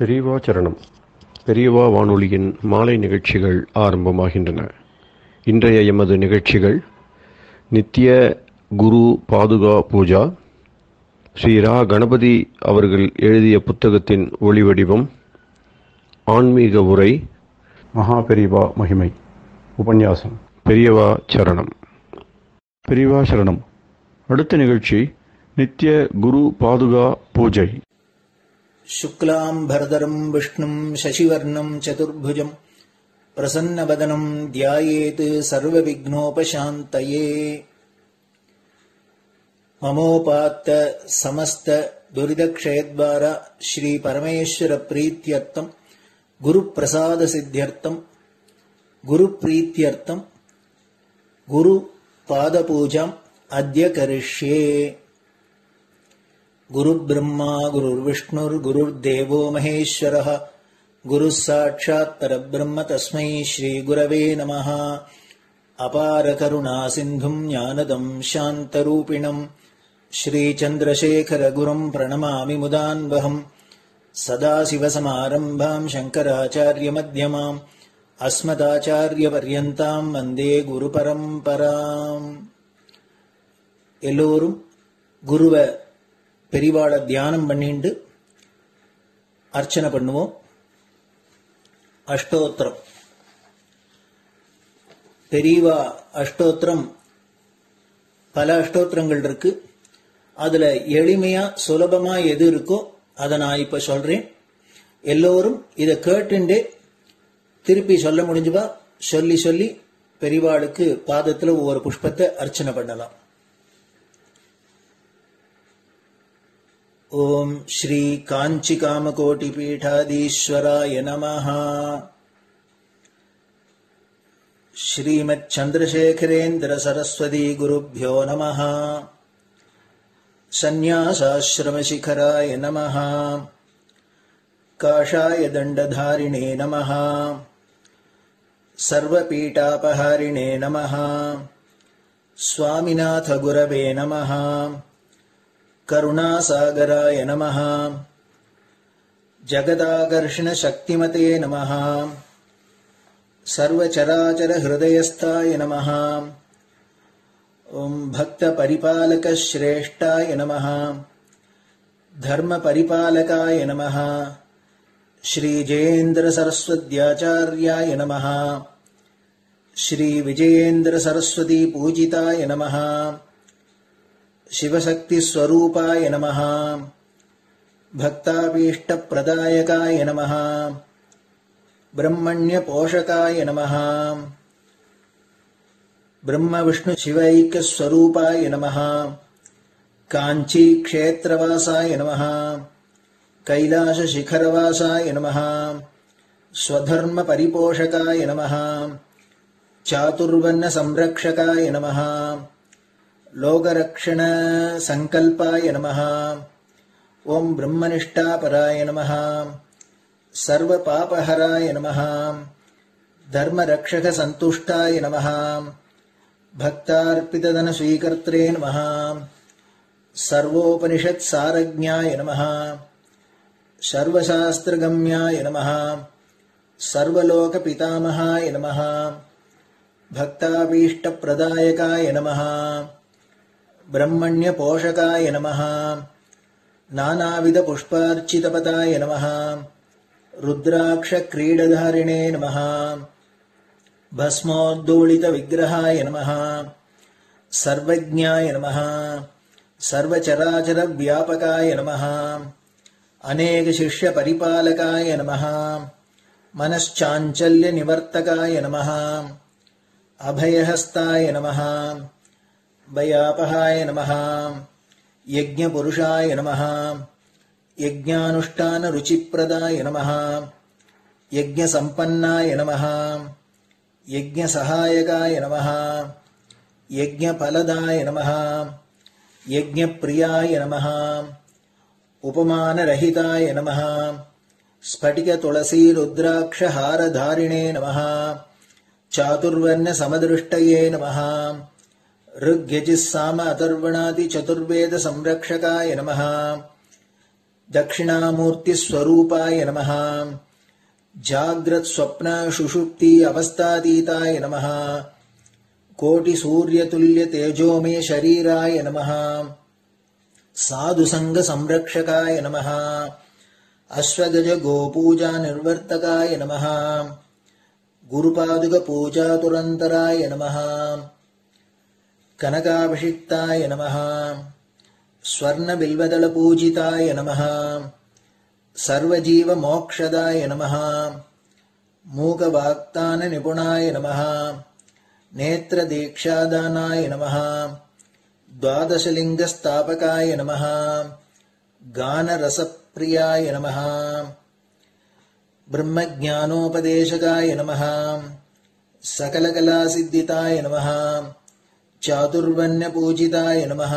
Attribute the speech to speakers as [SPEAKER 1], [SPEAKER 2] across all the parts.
[SPEAKER 1] பெரியவா சரணம் பெரியவா வானொலியின் மாலை நிகழ்ச்சிகள் ஆரம்பமாகின்றன இன்றைய எமது நிகழ்ச்சிகள் நித்திய குரு பாதுகா பூஜா ஸ்ரீ ரா கணபதி அவர்கள் எழுதிய புத்தகத்தின் ஒளிவடிவம் ஆன்மீக உரை மகா பெரியவா மகிமை உபன்யாசம் பெரியவா சரணம் பெரியவா சரணம் அடுத்த நிகழ்ச்சி நித்திய குரு பாதுகா பூஜை
[SPEAKER 2] शुक्लाम्भरधरम् विष्णुम् शशिवर्णम् चतुर्भुजम् प्रसन्नवदनम् ध्यायेत् सर्वविघ्नोपशान्तये ममोपात्त समस्त दुरिदक्षयद्वार श्रीपरमेश्वरप्रीत्यर्थम् गुरुप्रसादसिद्ध्यर्थम् गुरुप्रीत्यर्थम् गुरुपादपूजाम् अद्य करिष्ये गुरुब्रह्मा गुरुर्विष्णुर्गुरुर्देवो महेश्वरः गुरुः साक्षात् परब्रह्म तस्मै श्रीगुरवे नमः अपारकरुणासिन्धुम् ज्ञानदम् शान्तरूपिणम् श्रीचन्द्रशेखरगुरुम् प्रणमामि मुदान्वहम् सदाशिवसमारम्भाम् शङ्कराचार्यमध्यमाम् अस्मदाचार्यपर्यन्ताम् वन्दे குருபரம்பராம் எல்லோரும் குருவை பெரிவாளை தியானம் பண்ணிண்டு அர்ச்சனை பண்ணுவோம் அஷ்டோத்திரம் பெரியவா அஷ்டோத்திரம் பல அஷ்டோத்திரங்கள் இருக்கு அதுல எளிமையா சுலபமா எது இருக்கோ அதை நான் இப்ப சொல்றேன் எல்லோரும் இதை கேட்டுண்டே திருப்பி சொல்ல முடிஞ்சுபா சொல்லி சொல்லி பெரிவாளுக்கு பாதத்துல ஒவ்வொரு புஷ்பத்தை அர்ச்சனை பண்ணலாம் ॐ श्रीकाञ्चिकामकोटिपीठाधीश्वराय नमः श्रीमच्छन्द्रशेखरेन्द्रसरस्वती नमः सन्न्यासाश्रमशिखराय नमः काषाय दण्डधारिणे नमः सर्वपीठापहारिणे नमः स्वामिनाथगुरवे नमः करुणासागराय नमः जगदाकर्षणशक्तिमते नमः सर्वचराचरहृदयस्थाय नमः ॐ भक्तपरिपालकश्रेष्ठाय नमः धर्मपरिपालकाय नमः श्रीजयेन्द्रसरस्वत्याचार्याय नमः श्रीविजयेन्द्रसरस्वतीपूजिताय नमः शिवशक्तिस्वरूपाय नमः भक्ताभीष्टप्रदायकाय नमः ब्रह्मण्यपोषकाय नमः ब्रह्मविष्णुशिवैक्यस्वरूपाय नमः काञ्चीक्षेत्रवासाय नमः कैलासशिखरवासाय नमः स्वधर्मपरिपोषकाय नमः चातुर्वर्णसंरक्षकाय नमः लोकरक्षणसङ्कल्पाय नमः ॐ ब्रह्मनिष्ठापराय नमः सर्वपापहराय नमः धर्मरक्षकसन्तुष्टाय नमः भक्तार्पितधनस्वीकर्त्रे नमः सर्वोपनिषत्सारज्ञाय नमः सर्वशास्त्रगम्याय नमः सर्वलोकपितामहाय नमः भक्ताभीष्टप्रदायकाय नमः ब्रह्मण्यपोषकाय नमः नानाविधपुष्पार्चितपदाय नमः रुद्राक्षक्रीडधारिणे नमः भस्मोद्दोलितविग्रहाय नमः सर्वज्ञाय नमः सर्वचराचरव्यापकाय नमः अनेकशिष्यपरिपालकाय नमः मनश्चाञ्चल्यनिवर्तकाय नमः अभयहस्ताय नमः भयापहाय नमः यज्ञपुरुषाय नमः यज्ञानुष्ठानरुचिप्रदाय नमः यज्ञसम्पन्नाय नमः यज्ञसहायकाय नमः यज्ञफलदाय नमः यज्ञप्रियाय नमः उपमानरहिताय नमः स्फटिकतुलसीरुद्राक्षहारधारिणे नमः चातुर्वर्णसमदृष्टये नमः ऋग्यजिस्साम अथर्वणादिचतुर्वेदसंरक्षकाय नमः दक्षिणामूर्तिस्वरूपाय नमः जाग्रत्स्वप्नशुषुप्ति अवस्थातीताय नमः कोटिसूर्यतुल्यतेजोमे शरीराय नमः साधुसङ्गसंरक्षकाय नमः अश्वगजगोपूजानिर्वर्तकाय नमः गुरुपादुकपूजातुरन्तराय नमः कनकाभिषिक्ताय नमः स्वर्णबिल्वदलपूजिताय नमः सर्वजीवमोक्षदाय नमः मूकवाक्ताननिपुणाय नमः नेत्रदीक्षादानाय नमः द्वादशलिङ्गस्थापकाय नमः गानरसप्रियाय नमः ब्रह्मज्ञानोपदेशकाय नमः सकलकलासिद्धिताय नमः चातुर्वण्यपूजिताय नमः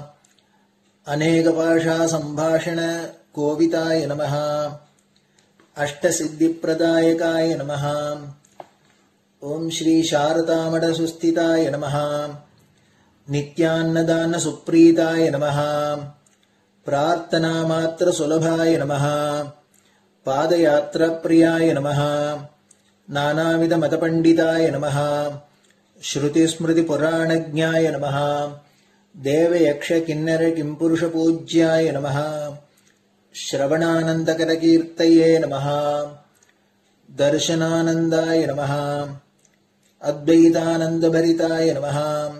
[SPEAKER 2] अनेकभाषासम्भाषणकोविताय नमः अष्टसिद्धिप्रदायकाय नमः ॐ श्रीशारदामठसुस्थिताय नमः नित्यान्नदानसुप्रीताय नमः प्रार्थनामात्रसुलभाय नमः पादयात्राप्रियाय नमः नानाविधमतपण्डिताय नमः श्रुतिस्मृतिपुराणज्ञाय नमः देवयक्षकिन्नरकिम्पुरुषपूज्याय नमः श्रवणानन्दकरकीर्तये नमः दर्शनानन्दाय नमः अद्वैतानन्दभरिताय नमः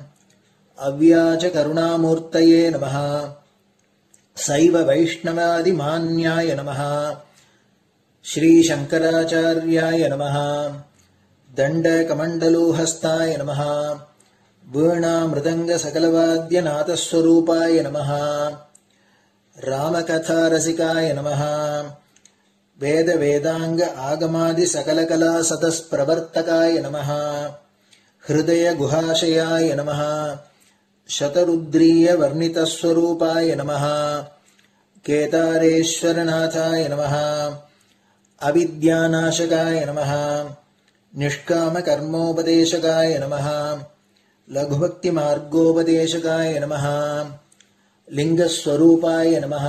[SPEAKER 2] अव्याचकरुणामूर्तये नमः सैव वैष्णवादिमान्याय नमः श्रीशङ्कराचार्याय नमः दण्डकमण्डलोहस्ताय नमः वीणामृदङ्गसकलवाद्यनाथस्वरूपाय नमः रामकथारसिकाय नमः वेदवेदाङ्ग आगमादिसकलकलासतस्प्रवर्तकाय नमः हृदयगुहाशयाय नमः शतरुद्रीयवर्णितस्वरूपाय नमः केदारेश्वरनाथाय नमः अविद्यानाशकाय नमः निष्कामकर्मोपदेशकाय नमः लघुभक्तिमार्गोपदेशकाय नमः लिङ्गस्वरूपाय नमः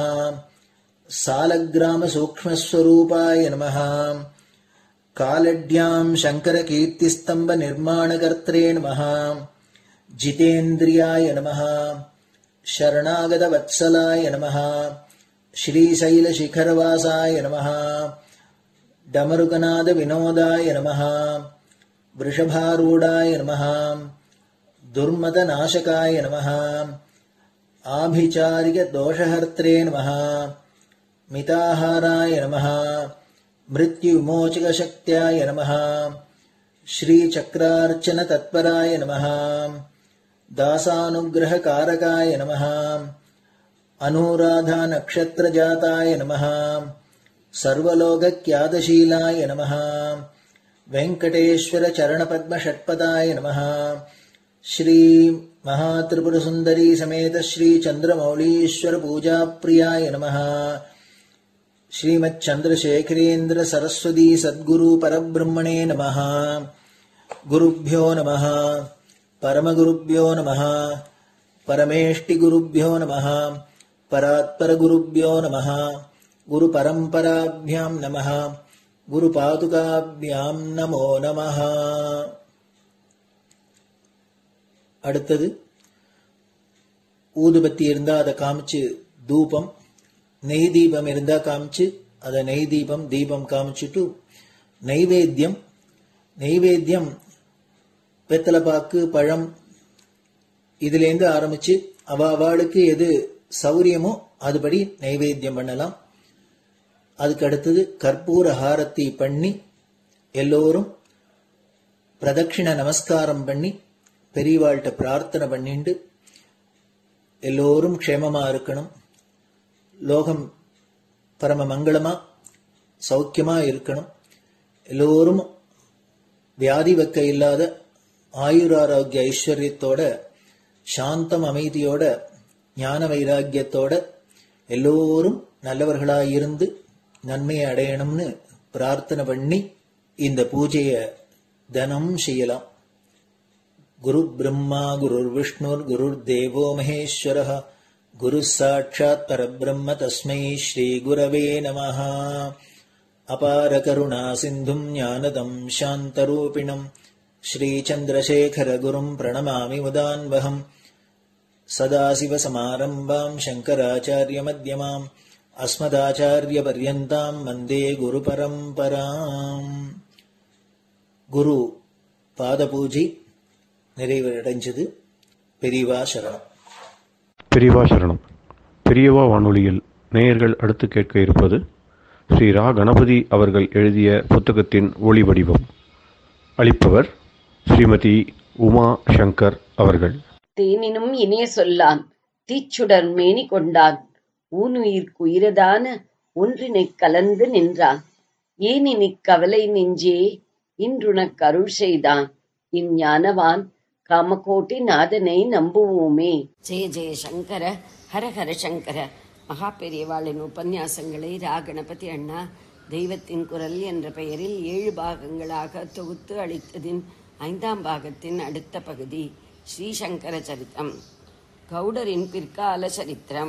[SPEAKER 2] सालग्रामसूक्ष्मस्वरूपाय नमः कालड्याम् शङ्करकीर्तिस्तम्भनिर्माणकर्त्रे नमः जितेन्द्रियाय नमः शरणागतवत्सलाय नमः श्रीशैलशिखरवासाय नमः डमरुकनादविनोदाय नमः वृषभारूढाय नमः दुर्मदनाशकाय नमः आभिचारिकदोषहर्त्रे नमः मिताहाराय नमः मृत्युविमोचकशक्त्याय नमः श्रीचक्रार्चनतत्पराय नमः दासानुग्रहकारकाय नमः अनुराधानक्षत्रजाताय नमः सर्वलोकक्यादशीलाय नमः वेङ्कटेश्वरचरणपद्मषट्पदाय नमः श्रीमहात्रिपुरसुन्दरी समेत श्रीचन्द्रमौलीश्वरपूजाप्रियाय नमः श्रीमच्चन्द्रशेखरेन्द्र सरस्वती सद्गुरु परब्रह्मणे नमः गुरुभ्यो नमः परमगुरुभ्यो नमः परमेष्टिगुरुभ्यो नमः परात्परगुरुभ्यो नमः गुरुपरम्पराभ्यां नमः குருபாதுகாபியாம் நமோ நமः அடுத்தது ஊதுபத்தி இருந்தா அதை காமிச்சு தூபம் நெய் தீபம் இருந்தா காமிச்சு அதை நெய் தீபம் தீபம் காமிச்சுட்டு நைவேத்தியம் நைவேத்தியம் வெத்தலைப்பாக்கு பழம் இதுலேருந்து ஆரம்பிச்சு அவ அவளுக்கு எது சௌரியமோ அதுபடி நைவேத்தியம் பண்ணலாம் அதுக்கு அடுத்தது கற்பூர ஹாரத்தி பண்ணி எல்லோரும் பிரதட்சிண நமஸ்காரம் பண்ணி பெரியவாள்கிட்ட பிரார்த்தனை பண்ணிண்டு எல்லோரும் க்ஷேமமா இருக்கணும் லோகம் பரம மங்களமா சௌக்கியமா இருக்கணும் எல்லோரும் வியாதி வெக்க இல்லாத ஆயுராரோக்கிய ஐஸ்வர்யத்தோட சாந்தம் அமைதியோட ஞான வைராக்கியத்தோட எல்லோரும் நல்லவர்களாய் இருந்து நன்மையை அடையணும்னு பிரார்த்தனை பண்ணி இந்த பூஜைய தினம் செய்யலாம் குரு பிரம்மா குருர் விஷ்ணுர் குருர் தேவோ மகேஸ்வர गुरुः साक्षात् परब्रह्म तस्मै श्रीगुरवे नमः अपारकरुणासिन्धुम् ज्ञानदम् शान्तरूपिणम् श्रीचन्द्रशेखरगुरुम् प्रणमामि मुदान्वहम् सदाशिवसमारम्भाम् शङ्कराचार्यमध्यमाम् अस्मदाचार्यपर्यन्ताम् वन्दे குருபரம்பராம் குரு பாதபூஜை நிறைவடைஞ்சது பெரியவா சரணம்
[SPEAKER 1] பெரியவா சரணம் பெரியவா வானொலியில் நேயர்கள் அடுத்து கேட்க இருப்பது ஸ்ரீ ரா கணபதி அவர்கள் எழுதிய புத்தகத்தின் ஒளி வடிவம் அளிப்பவர் ஸ்ரீமதி உமா சங்கர் அவர்கள்
[SPEAKER 3] தேனினும் இனிய சொல்லான் தீச்சுடர் மேனி கொண்டான் ஊனுயிர்க்கு உயிரதான ஒன்றினைக் கலந்து நின்றான் ஏனினிக் கவலை நெஞ்சே இன்றுனக் அருள் செய்தான் இஞ்ஞானவான் காமகோட்டி நாதனை நம்புவோமே ஜெய ஜெய சங்கர ஹர ஹர சங்கர மகா பெரியவாளின் உபன்யாசங்களை ரா கணபதி அண்ணா தெய்வத்தின் குரல் என்ற பெயரில் ஏழு பாகங்களாக தொகுத்து அளித்ததின் ஐந்தாம் பாகத்தின் அடுத்த பகுதி ஸ்ரீசங்கர சரித்தம் கௌடரின் பிற்கால சரித்திரம்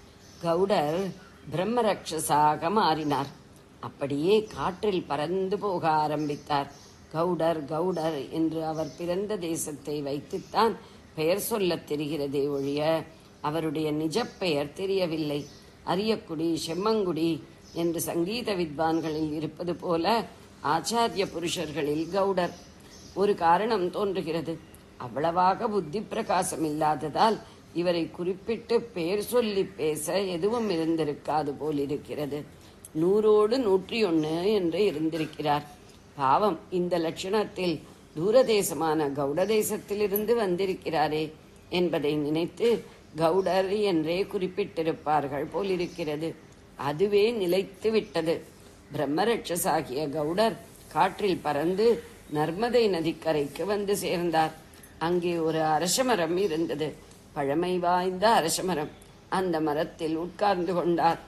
[SPEAKER 3] கௌடர் பிரம்மரக்ஷசாக மாறினார் அப்படியே காற்றில் பறந்து போக ஆரம்பித்தார் கௌடர் கௌடர் என்று அவர் பிறந்த தேசத்தை வைத்துத்தான் பெயர் சொல்லத் தெரிகிறதே ஒழிய அவருடைய நிஜ பெயர் தெரியவில்லை அரியக்குடி செம்மங்குடி என்று சங்கீத வித்வான்களில் இருப்பது போல ஆச்சாரிய புருஷர்களில் கௌடர் ஒரு காரணம் தோன்றுகிறது அவ்வளவாக புத்தி பிரகாசம் இல்லாததால் இவரை குறிப்பிட்டு பெயர் சொல்லி பேச எதுவும் இருந்திருக்காது போல் இருக்கிறது நூறோடு நூற்றி ஒன்று என்று இருந்திருக்கிறார் பாவம் இந்த லட்சணத்தில் தூரதேசமான கௌட தேசத்திலிருந்து வந்திருக்கிறாரே என்பதை நினைத்து கௌடர் என்றே குறிப்பிட்டிருப்பார்கள் போலிருக்கிறது அதுவே நிலைத்து விட்டது பிரம்மரட்சசாகிய கௌடர் காற்றில் பறந்து நர்மதை நதிக்கரைக்கு வந்து சேர்ந்தார் அங்கே ஒரு அரசமரம் இருந்தது பழமை வாய்ந்த அரசமரம் அந்த மரத்தில் உட்கார்ந்து கொண்டார்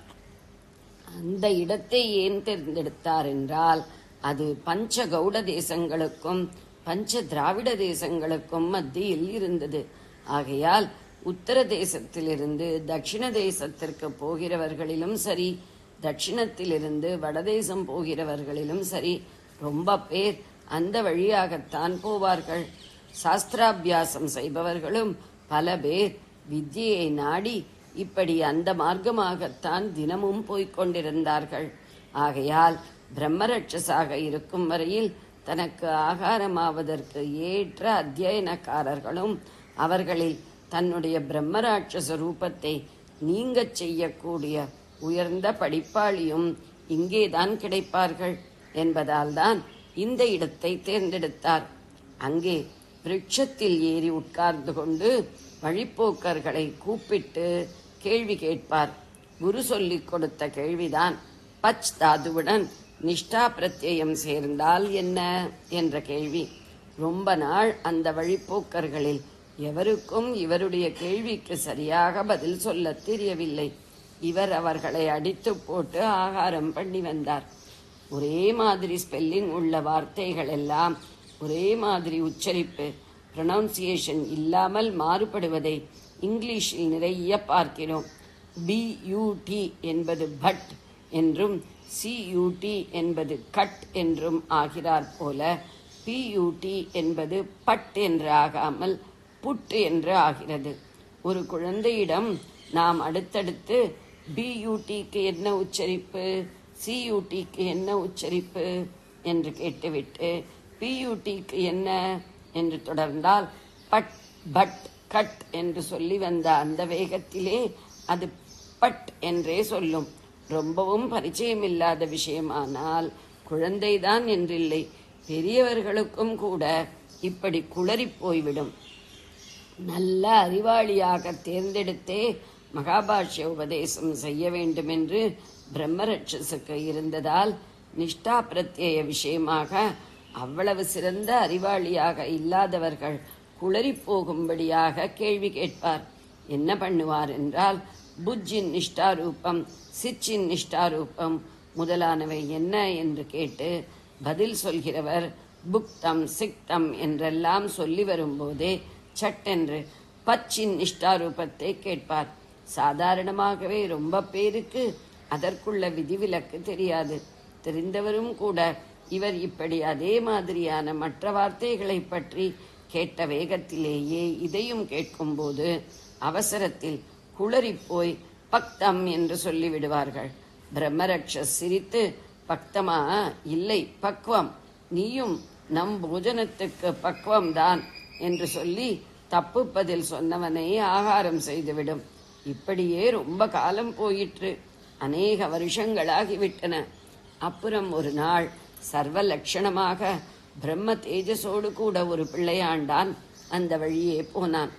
[SPEAKER 3] அந்த இடத்தை ஏன் தேர்ந்தெடுத்தார் என்றால் அது பஞ்ச கௌட தேசங்களுக்கும் பஞ்ச திராவிட தேசங்களுக்கும் மத்தியில் இருந்தது ஆகையால் உத்தர தேசத்திலிருந்து தட்சிண தேசத்திற்கு போகிறவர்களிலும் சரி தட்சிணத்திலிருந்து வடதேசம் போகிறவர்களிலும் சரி ரொம்ப பேர் அந்த வழியாகத்தான் போவார்கள் சாஸ்திராபியாசம் செய்பவர்களும் பல பேர் வித்தியை நாடி இப்படி அந்த மார்க்கமாகத்தான் தினமும் போய்க் கொண்டிருந்தார்கள் ஆகையால் பிரம்மரட்சசாக இருக்கும் வரையில் தனக்கு ஆகாரமாவதற்கு ஏற்ற அத்தியனக்காரர்களும் அவர்களில் தன்னுடைய பிரம்மராட்சச ரூபத்தை நீங்கச் செய்யக்கூடிய உயர்ந்த படிப்பாளியும் இங்கேதான் கிடைப்பார்கள் என்பதால்தான் இந்த இடத்தை தேர்ந்தெடுத்தார் அங்கே விருட்சத்தில் ஏறி உட்கார்ந்து கொண்டு வழிப்போக்கர்களை கூப்பிட்டு கேள்வி கேட்பார் குரு சொல்லிக் கொடுத்த கேள்விதான் பச் தாதுவுடன் நிஷ்டா பிரத்யயம் சேர்ந்தால் என்ன என்ற கேள்வி ரொம்ப நாள் அந்த வழிப்போக்கர்களில் எவருக்கும் இவருடைய கேள்விக்கு சரியாக பதில் சொல்ல தெரியவில்லை இவர் அவர்களை அடித்து போட்டு ஆகாரம் பண்ணி வந்தார் ஒரே மாதிரி ஸ்பெல்லிங் உள்ள வார்த்தைகள் எல்லாம் ஒரே மாதிரி உச்சரிப்பு ப்ரொனவுன்சியேஷன் இல்லாமல் மாறுபடுவதை இங்கிலீஷில் நிறைய பார்க்கிறோம் பியூடி என்பது பட் என்றும் சியூடி என்பது கட் என்றும் ஆகிறார் போல பியூடி என்பது பட் என்று ஆகாமல் புட் என்று ஆகிறது ஒரு குழந்தையிடம் நாம் அடுத்தடுத்து பியூடிக்கு என்ன உச்சரிப்பு சியூடிக்கு என்ன உச்சரிப்பு என்று கேட்டுவிட்டு பியூடிக்கு என்ன என்று தொடர்ந்தால் பட் பட் கட் என்று சொல்லி வந்த அந்த வேகத்திலே அது பட் என்றே சொல்லும் ரொம்பவும் பரிச்சயமில்லாத விஷயமானால் குழந்தைதான் என்றில்லை பெரியவர்களுக்கும் கூட இப்படி குளறிப் போய்விடும் நல்ல அறிவாளியாக தேர்ந்தெடுத்தே மகாபாஷ்ய உபதேசம் செய்ய வேண்டும் என்று பிரம்மரட்சசுக்கு இருந்ததால் நிஷ்டா பிரத்யேய விஷயமாக அவ்வளவு சிறந்த அறிவாளியாக இல்லாதவர்கள் குளறிப் போகும்படியாக கேள்வி கேட்பார் என்ன பண்ணுவார் என்றால் புஜ்ஜின் நிஷ்டாரூபம் சிச்சின் நிஷ்டாரூபம் முதலானவை என்ன என்று கேட்டு பதில் சொல்கிறவர் புக்தம் சிக்தம் என்றெல்லாம் சொல்லி வரும்போதே சட்டென்று பச்சின் நிஷ்டாரூபத்தை கேட்பார் சாதாரணமாகவே ரொம்ப பேருக்கு அதற்குள்ள விதிவிலக்கு தெரியாது தெரிந்தவரும் கூட இவர் இப்படி அதே மாதிரியான மற்ற வார்த்தைகளை பற்றி கேட்ட வேகத்திலேயே இதையும் கேட்கும்போது அவசரத்தில் குளறிப் போய் பக்தம் என்று சொல்லிவிடுவார்கள் பிரம்மரக்ஷஸ் சிரித்து பக்தமா இல்லை பக்வம் நீயும் நம் போஜனத்துக்கு பக்வம்தான் என்று சொல்லி தப்பு பதில் சொன்னவனை ஆகாரம் செய்துவிடும் இப்படியே ரொம்ப காலம் போயிற்று அநேக வருஷங்களாகிவிட்டன அப்புறம் ஒரு நாள் சர்வ லட்சணமாக பிரம்ம தேஜஸோடு கூட ஒரு பிள்ளையாண்டான் அந்த வழியே போனான்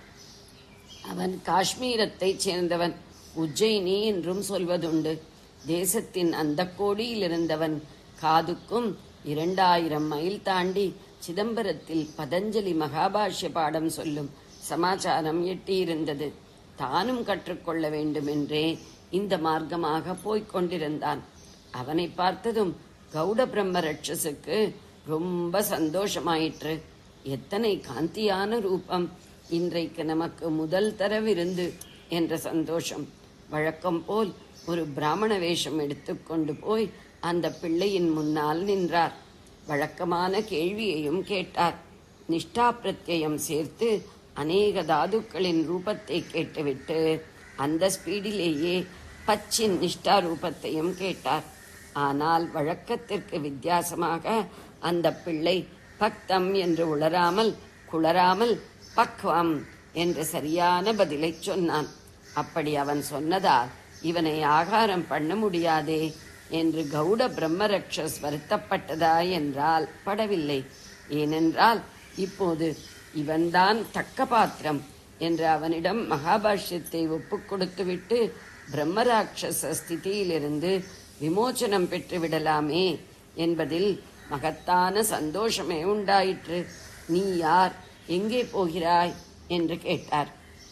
[SPEAKER 3] அவன் காஷ்மீரத்தைச் சேர்ந்தவன் உஜ்ஜயினி என்றும் சொல்வதுண்டு தேசத்தின் அந்த கோடியில் இருந்தவன் காதுக்கும் இரண்டாயிரம் மைல் தாண்டி சிதம்பரத்தில் பதஞ்சலி மகாபாஷ்ய பாடம் சொல்லும் சமாச்சாரம் எட்டியிருந்தது தானும் கற்றுக்கொள்ள வேண்டுமென்றே இந்த மார்க்கமாக போய்க் கொண்டிருந்தான் அவனை பார்த்ததும் கௌட பிரம்ம ரட்சசுக்கு ரொம்ப சந்தோஷமாயிற்று எத்தனை காந்தியான ரூபம் இன்றைக்கு நமக்கு முதல் தர விருந்து என்ற சந்தோஷம் வழக்கம் போல் ஒரு பிராமண வேஷம் எடுத்துக்கொண்டு போய் அந்த பிள்ளையின் முன்னால் நின்றார் வழக்கமான கேள்வியையும் கேட்டார் நிஷ்டா பிரத்யயம் சேர்த்து அநேக தாதுக்களின் ரூபத்தை கேட்டுவிட்டு அந்த ஸ்பீடிலேயே பச்சின் நிஷ்டா ரூபத்தையும் கேட்டார் ஆனால் வழக்கத்திற்கு வித்தியாசமாக அந்த பிள்ளை பக்தம் என்று உளராமல் குளராமல் பக்வம் என்று சரியான பதிலைச் சொன்னான் அப்படி அவன் சொன்னதால் இவனை ஆகாரம் பண்ண முடியாதே என்று கௌட பிரம்மரக்ஷஸ் வருத்தப்பட்டதா என்றால் படவில்லை ஏனென்றால் இப்போது இவன்தான் தக்க பாத்திரம் என்று அவனிடம் மகாபாஷ்யத்தை ஒப்புக் கொடுத்துவிட்டு பிரம்மராட்சச ஸ்திதியிலிருந்து விமோச்சனம் பெற்று விடலாமே என்பதில் மகத்தான சந்தோஷமே உண்டாயிற்று நீ யார் எங்கே போகிறாய் என்று கேட்டார்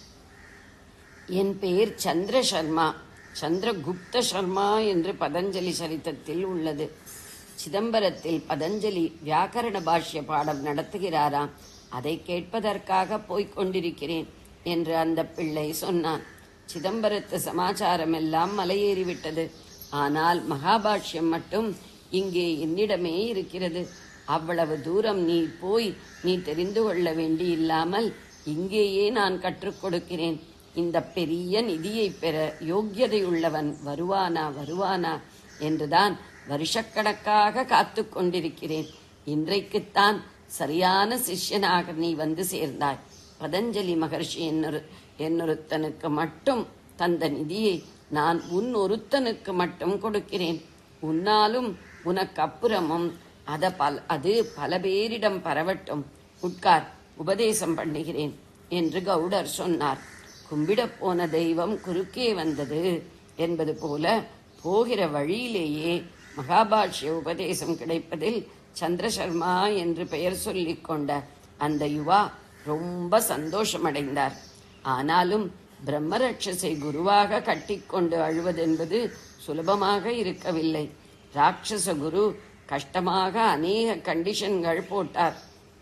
[SPEAKER 3] என் பெயர் சந்திர சர்மா சந்திரகுப்த சர்மா என்று பதஞ்சலி சரித்தத்தில் உள்ளது சிதம்பரத்தில் பதஞ்சலி வியாக்கரண பாஷ்ய பாடம் நடத்துகிறாராம் அதை கேட்பதற்காக போய்க் கொண்டிருக்கிறேன் என்று அந்த பிள்ளை சொன்னான் சிதம்பரத்து சமாச்சாரம் எல்லாம் மலையேறிவிட்டது ஆனால் மகாபாஷ்யம் மட்டும் இங்கே என்னிடமே இருக்கிறது அவ்வளவு தூரம் நீ போய் நீ தெரிந்து கொள்ள வேண்டியில்லாமல் இங்கேயே நான் கற்றுக் கொடுக்கிறேன் இந்த பெரிய நிதியை பெற யோக்கியதையுள்ளவன் வருவானா வருவானா என்றுதான் வருஷக்கணக்காக காத்து கொண்டிருக்கிறேன் இன்றைக்குத்தான் சரியான சிஷ்யனாக நீ வந்து சேர்ந்தாய் பதஞ்சலி மகர்ஷி என்னொரு என்னொருத்தனுக்கு மட்டும் தந்த நிதியை நான் உன் ஒருத்தனுக்கு மட்டும் கொடுக்கிறேன் உன்னாலும் உனக்கு அப்புறமும் அத பல அது பல பேரிடம் பரவட்டும் உட்கார் உபதேசம் பண்ணுகிறேன் என்று கவுடர் சொன்னார் கும்பிடப் போன தெய்வம் குறுக்கே வந்தது என்பது போல போகிற வழியிலேயே மகாபாஷ்ய உபதேசம் கிடைப்பதில் சந்திரசர்மா என்று பெயர் சொல்லிக் கொண்ட அந்த யுவா ரொம்ப சந்தோஷமடைந்தார் ஆனாலும் பிரம்மரட்சசை குருவாக கட்டிக்கொண்டு அழுவதென்பது சுலபமாக இருக்கவில்லை ராட்சச குரு கஷ்டமாக அநேக கண்டிஷன்கள் போட்டார்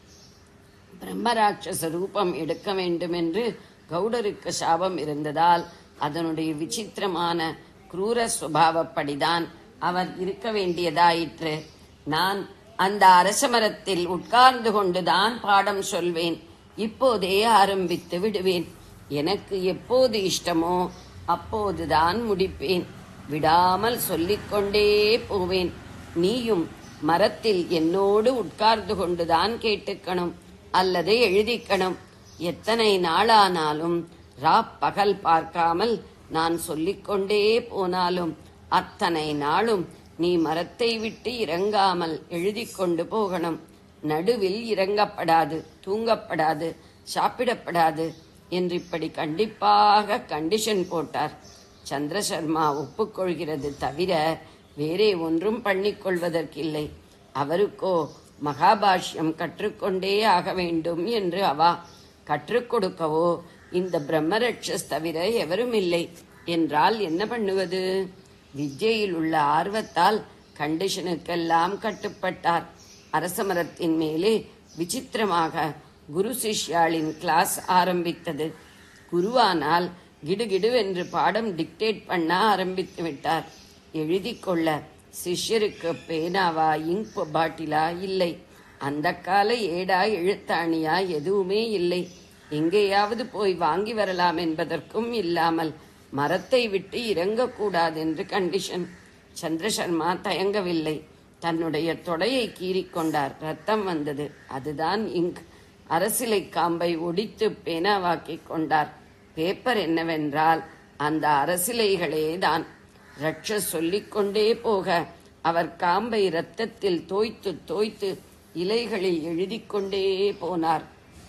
[SPEAKER 3] பிரம்மராட்சச ரூபம் எடுக்க வேண்டும் என்று கௌடருக்கு சாபம் இருந்ததால் அதனுடைய விசித்திரமான குரூர சுபாவப்படிதான் அவர் இருக்க வேண்டியதாயிற்று நான் அந்த அரச மரத்தில் உட்கார்ந்து கொண்டுதான் பாடம் சொல்வேன் இப்போதே ஆரம்பித்து விடுவேன் எனக்கு எப்போது இஷ்டமோ அப்போதுதான் முடிப்பேன் விடாமல் சொல்லிக்கொண்டே போவேன் நீயும் மரத்தில் என்னோடு உட்கார்ந்து கொண்டுதான் கேட்டுக்கணும் அல்லது எழுதிக்கணும் எத்தனை நாளானாலும் ராப் பகல் பார்க்காமல் நான் சொல்லிக்கொண்டே போனாலும் அத்தனை நாளும் நீ மரத்தை விட்டு இறங்காமல் எழுதி கொண்டு போகணும் நடுவில் இறங்கப்படாது தூங்கப்படாது சாப்பிடப்படாது என்று இப்படி கண்டிப்பாக கண்டிஷன் போட்டார் சந்திரசர்மா ஒப்புக்கொள்கிறது தவிர வேறே ஒன்றும் பண்ணிக்கொள்வதற்கில்லை அவருக்கோ மகாபாஷ்யம் கற்றுக்கொண்டே ஆக வேண்டும் என்று அவா கற்றுக் கொடுக்கவோ இந்த பிரம்மரட்சஸ் தவிர எவரும் இல்லை என்றால் என்ன பண்ணுவது வித்யையில் உள்ள ஆர்வத்தால் கண்டிஷனுக்கெல்லாம் கட்டுப்பட்டார் அரசமரத்தின் மேலே விசித்திரமாக குரு சிஷ்யாளின் கிளாஸ் ஆரம்பித்தது குருவானால் கிடுகிடுவென்று பாடம் டிக்டேட் பண்ண ஆரம்பித்து விட்டார் எழுதி கொள்ள சிஷ்யருக்கு பேனாவா இங்க் பாட்டிலா இல்லை அந்த கால ஏடா எழுத்தாணியா எதுவுமே இல்லை எங்கேயாவது போய் வாங்கி வரலாம் என்பதற்கும் இல்லாமல் மரத்தை விட்டு இறங்கக்கூடாது என்று கண்டிஷன் சந்திரசர்மா தயங்கவில்லை தன்னுடைய தொடையை கீறிக்கொண்டார் ரத்தம் வந்தது அதுதான் இங்க் அரசிலை காம்பை ஒடித்து பேனாவாக்கிக் கொண்டார் பேப்பர் என்னவென்றால் அந்த அரசிலைகளே தான் ரட்ச சொல்லிக்கொண்டே போக அவர் காம்பை இரத்தத்தில் தோய்த்து தோய்த்து இலைகளில் எழுதிக் கொண்டே போனார்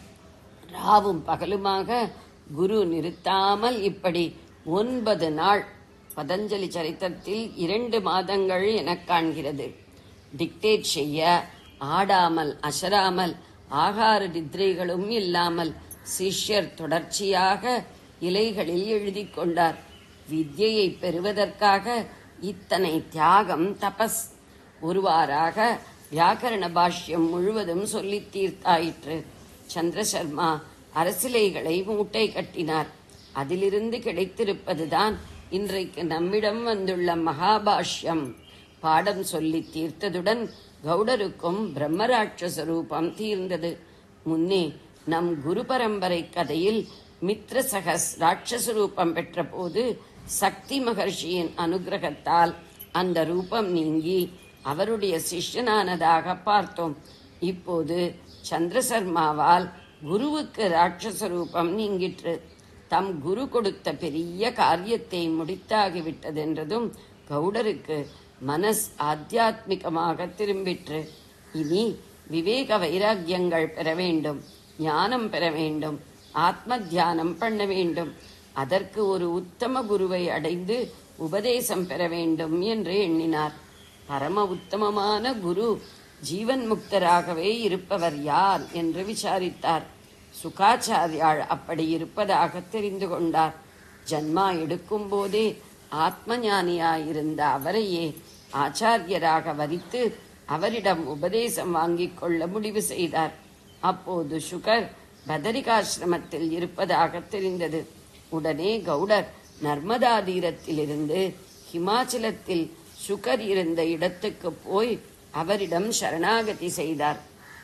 [SPEAKER 3] ராவும் பகலுமாக குரு நிறுத்தாமல் இப்படி ஒன்பது நாள் பதஞ்சலி சரித்திரத்தில் இரண்டு மாதங்கள் எனக் காண்கிறது டிக்டேட் செய்ய ஆடாமல் அசராமல் ஆகார நித்ரைகளும் இல்லாமல் சிஷ்யர் தொடர்ச்சியாக இலைகளில் எழுதி கொண்டார் வித்யையை பெறுவதற்காக இத்தனை தியாகம் தபஸ் ஒருவாறாக வியாக்கரண பாஷ்யம் முழுவதும் சொல்லித் தீர்த்தாயிற்று சந்திரசர்மா அரசிலைகளை மூட்டை கட்டினார் அதிலிருந்து கிடைத்திருப்பதுதான் இன்றைக்கு நம்மிடம் வந்துள்ள மகாபாஷ்யம் பாடம் சொல்லி தீர்த்ததுடன் கௌடருக்கும் பிரம்மராட்சச ரூபம் தீர்ந்தது முன்னே நம் குரு பரம்பரை கதையில் மித்ரசகஸ் ராட்சச ரூபம் பெற்றபோது சக்தி மகர்ஷியின் அனுகிரகத்தால் அந்த ரூபம் நீங்கி அவருடைய சிஷ்யனானதாக பார்த்தோம் இப்போது சந்திரசர்மாவால் குருவுக்கு ராட்சச ரூபம் நீங்கிற்று தம் குரு கொடுத்த பெரிய காரியத்தை முடித்தாகிவிட்டதென்றதும் கௌடருக்கு மனஸ் ஆத்தியாத்மிகமாக திரும்பிற்று இனி விவேக வைராக்கியங்கள் பெற வேண்டும் ஞானம் பெற வேண்டும் ஆத்ம தியானம் பண்ண வேண்டும் அதற்கு ஒரு உத்தம குருவை அடைந்து உபதேசம் பெற வேண்டும் என்று எண்ணினார் பரம உத்தமமான குரு ஜீவன் முக்தராகவே இருப்பவர் யார் என்று விசாரித்தார் சுகாச்சாரியாள் அப்படி இருப்பதாக தெரிந்து கொண்டார் ஜன்மா எடுக்கும் போதே ஆத்ம ஞானியாயிருந்த அவரையே ஆச்சாரியராக வரித்து அவரிடம் உபதேசம் வாங்கிக் கொள்ள முடிவு செய்தார் அப்போது சுகர் பதரிகாசிரமத்தில் இருப்பதாக தெரிந்தது உடனே கௌடர் நர்மதா தீரத்திலிருந்து ஹிமாச்சலத்தில் சுகர் இருந்த இடத்துக்கு போய் அவரிடம் சரணாகதி செய்தார்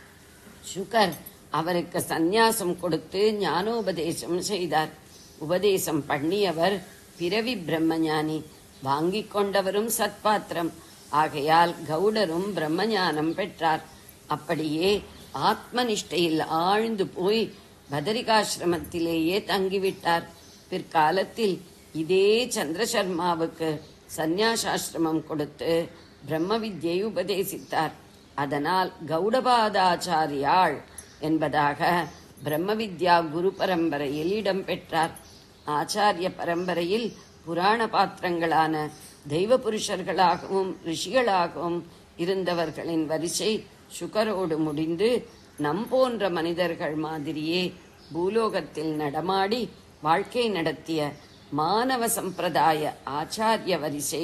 [SPEAKER 3] சுகர் அவருக்கு சந்நியாசம் கொடுத்து ஞானோபதேசம் செய்தார் உபதேசம் பண்ணியவர் பிறவி பிரம்மஞானி வாங்கிக் கொண்டவரும் சத்பாத்திரம் ஆகையால் கௌடரும் பிரம்மஞானம் பெற்றார் அப்படியே ஆத்மனிஷ்டையில் ஆழ்ந்து போய் பதரிகாசிரமத்திலேயே தங்கிவிட்டார் பிற்காலத்தில் இதே சந்திரசர்மாவுக்கு சந்நியாசாசிரமம் கொடுத்து பிரம்ம வித்யை உபதேசித்தார் அதனால் கௌடபாதாச்சாரியாள் என்பதாக பிரம்ம வித்யா குரு பரம்பரையில் இடம்பெற்றார் ஆச்சாரிய பரம்பரையில் புராண பாத்திரங்களான தெய்வ புருஷர்களாகவும் ரிஷிகளாகவும் இருந்தவர்களின் வரிசை சுகரோடு முடிந்து நம் போன்ற மனிதர்கள் மாதிரியே பூலோகத்தில் நடமாடி வாழ்க்கை நடத்திய மானவ சம்பிரதாய ஆச்சாரிய வரிசை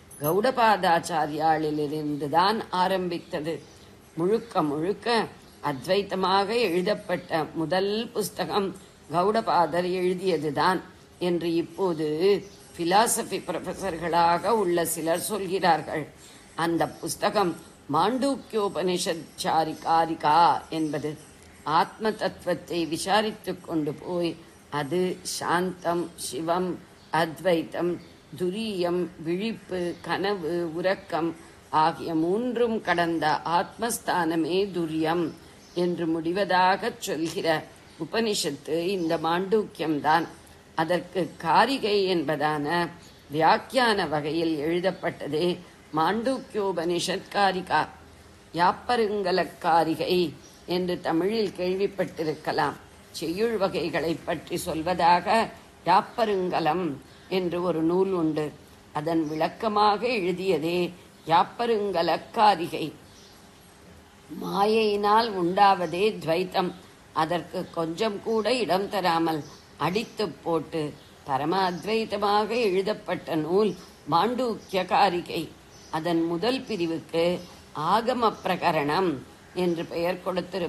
[SPEAKER 3] கௌடபாதாச்சாரியாளிலிருந்துதான் ஆரம்பித்தது முழுக்க முழுக்க அத்வைத்தமாக எழுதப்பட்ட முதல் புஸ்தகம் கௌடபாதர் எழுதியதுதான் என்று இப்போது பிலாசபி ப்ரொஃபசர்களாக உள்ள சிலர் சொல்கிறார்கள் அந்த புஸ்தகம் மாண்டூக்கியோபனிஷத் சாரிகாரிகா என்பது ஆத்ம தத்துவத்தை விசாரித்துக் கொண்டு போய் அது சாந்தம் சிவம் அத்வைத்தம் துரியம் விழிப்பு கனவு உறக்கம் ஆகிய மூன்றும் கடந்த ஆத்மஸ்தானமே துரியம் என்று முடிவதாகச் சொல்கிற உபனிஷத்து இந்த மாண்டூக்கியம்தான் அதற்கு காரிகை என்பதான வியாக்கியான வகையில் எழுதப்பட்டதே மாண்டூக்கியோபனிஷத் காரிகா யாப்பருங்கலக்காரிகை என்று தமிழில் கேள்விப்பட்டிருக்கலாம் செய்யுள் வகைகளைப் பற்றி சொல்வதாக யாப்பருங்கலம் என்று ஒரு நூல் உண்டு அதன் விளக்கமாக எழுதியதே யாப்பருங்கலக்காரிகை மாயையினால் உண்டாவதே துவைத்தம் அதற்கு கொஞ்சம் கூட இடம் தராமல் அடித்துப் போட்டு பரம அத்வைதமாக எழுதப்பட்ட நூல் மாண்டூக்கிய காரிகை அதன் முதல் பிரிவுக்கு ஆகம பிரகரணம் என்று பெயர்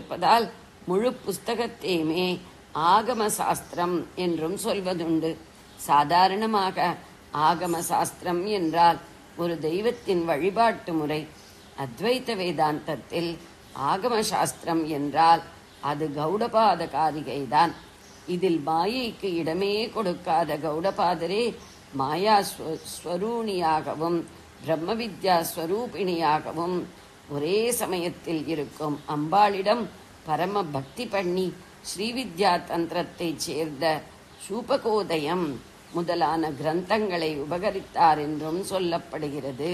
[SPEAKER 3] கொடுத்திருப்பதால் முழு புஸ்தகத்தையுமே ஆகம சாஸ்திரம் என்றும் சொல்வதுண்டு சாதாரணமாக ஆகம சாஸ்திரம் என்றால் ஒரு தெய்வத்தின் வழிபாட்டு முறை அத்வைத வேதாந்தத்தில் ஆகம சாஸ்திரம் என்றால் அது கௌடபாத காரிகைதான் இதில் மாயைக்கு இடமே கொடுக்காத கௌடபாதரே மாயா ஸ்வ- ஸ்வரூணியாகவும் பிரம்ம வித்யா ஸ்வரூபிணியாகவும் ஒரே சமயத்தில் இருக்கும் அம்பாளிடம் பரம பக்தி பண்ணி ஸ்ரீவித்யா தந்திரத்தைச் சேர்ந்த சூபகோதயம் முதலான கிரந்தங்களை உபகரித்தார் என்றும் சொல்லப்படுகிறது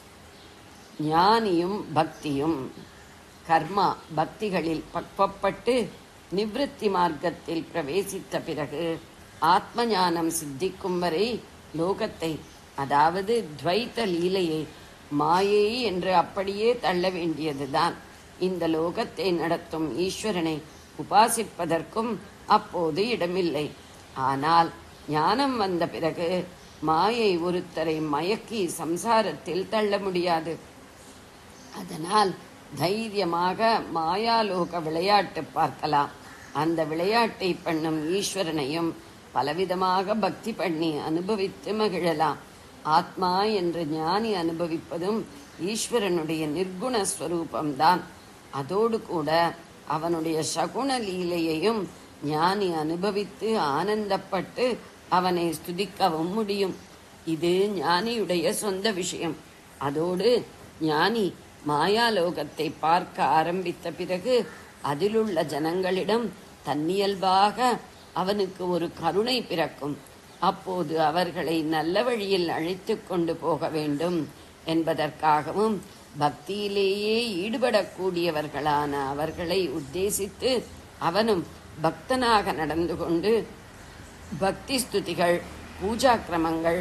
[SPEAKER 3] ஞானியும் பக்தியும் கர்மா பக்திகளில் பக்குவப்பட்டு நிவிருத்தி மார்க்கத்தில் பிரவேசித்த பிறகு ஆத்ம ஞானம் சித்திக்கும் வரை லோகத்தை அதாவது துவைத்த லீலையை மாயை என்று அப்படியே தள்ள வேண்டியதுதான் இந்த லோகத்தை நடத்தும் ஈஸ்வரனை உபாசிப்பதற்கும் அப்போது இடமில்லை ஆனால் ஞானம் வந்த பிறகு மாயை ஒருத்தரை மயக்கி சம்சாரத்தில் தள்ள முடியாது அதனால் தைரியமாக மாயாலோக விளையாட்டு பார்க்கலாம் அந்த விளையாட்டை பண்ணும் ஈஸ்வரனையும் பலவிதமாக பக்தி பண்ணி அனுபவித்து மகிழலாம் ஆத்மா என்று ஞானி அனுபவிப்பதும் ஈஸ்வரனுடைய நிர்குண ஸ்வரூபம்தான் அதோடு கூட அவனுடைய சகுண லீலையையும் ஞானி அனுபவித்து ஆனந்தப்பட்டு அவனை ஸ்துதிக்கவும் முடியும் இது ஞானியுடைய சொந்த விஷயம் அதோடு ஞானி மாயாலோகத்தை பார்க்க ஆரம்பித்த பிறகு அதிலுள்ள ஜனங்களிடம் தன்னியல்பாக அவனுக்கு ஒரு கருணை பிறக்கும் அப்போது அவர்களை நல்ல வழியில் அழைத்து கொண்டு போக வேண்டும் என்பதற்காகவும் பக்தியிலேயே ஈடுபடக்கூடியவர்களான அவர்களை உத்தேசித்து அவனும் பக்தனாக நடந்து கொண்டு பக்தி ஸ்துதிகள் பூஜா கிரமங்கள்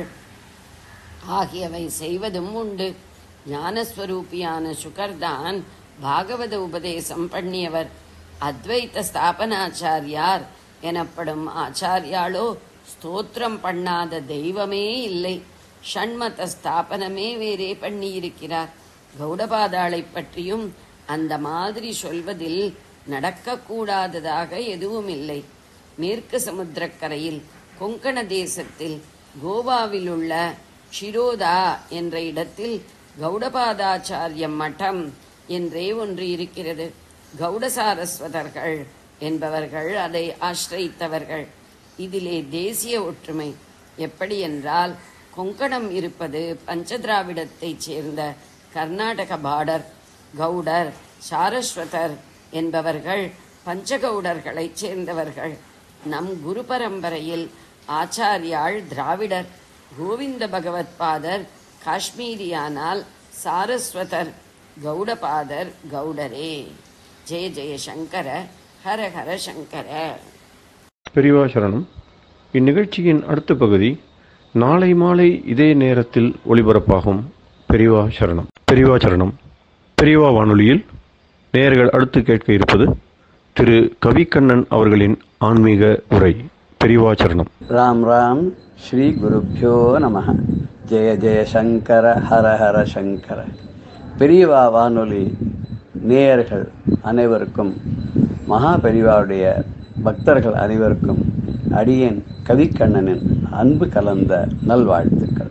[SPEAKER 3] ஆகியவை செய்வதும் உண்டு ஞானஸ்வரூபியான சுகர்தான் பாகவத உபதேசம் பண்ணியவர் அத்வைத ஸ்தாபனாச்சாரியார் எனப்படும் ஆச்சாரியாளோ ஸ்தோத்திரம் பண்ணாத தெய்வமே இல்லை ஷண்மத ஸ்தாபனமே வேறே பண்ணியிருக்கிறார் கௌடபாதாளை பற்றியும் அந்த மாதிரி சொல்வதில் நடக்கக்கூடாததாக எதுவும் இல்லை மேற்கு சமுத்திரக்கரையில் கொங்கண தேசத்தில் கோவாவில் உள்ள ஷிரோதா என்ற இடத்தில் கௌடபாதாச்சாரிய மடம் என்றே ஒன்று இருக்கிறது கௌடசாரஸ்வதர்கள் என்பவர்கள் அதை ஆசிரித்தவர்கள் இதிலே தேசிய ஒற்றுமை எப்படி என்றால் கொங்கணம் இருப்பது பஞ்சதிராவிடத்தைச் சேர்ந்த கர்நாடக பார்டர் கவுடர் சாரஸ்வதர் என்பவர்கள் பஞ்சகவுடர்களைச் சேர்ந்தவர்கள் நம் குரு பரம்பரையில் ஆச்சாரியாள் திராவிடர் கோவிந்த பகவத் பாதர் காஷ்மீரியானால் சாரஸ்வதர் கௌடபாதர் கௌடரே ஜெய ஜெய சங்கர ஹர ஹர சங்கர
[SPEAKER 1] பெரியவா சரணம் இந்நிகழ்ச்சியின் அடுத்த பகுதி நாளை மாலை இதே நேரத்தில் ஒளிபரப்பாகும் பெரியவா சரணம் பெரியவா சரணம் பெரியவா வானொலியில் நேயர்கள் அடுத்து கேட்க இருப்பது திரு கவிக்கண்ணன் அவர்களின் ஆன்மீக உரை பெரியவா சரணம்
[SPEAKER 4] ராம் ராம் ஸ்ரீ குருப்பியோ நம ஜெய ஜெய சங்கர ஹர ஹர சங்கர பெரியவா வானொலி நேயர்கள் அனைவருக்கும் மகா பெரியவாவுடைய பக்தர்கள் அனைவருக்கும் அடியேன் கவிக்கண்ணனின் அன்பு கலந்த நல்வாழ்த்துக்கள்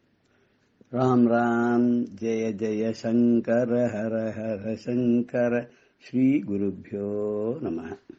[SPEAKER 4] ராம் ராம் ஜெய ஜெய சங்கர ஹர ஹர சங்கர ஸ்ரீ குருப்பியோ நம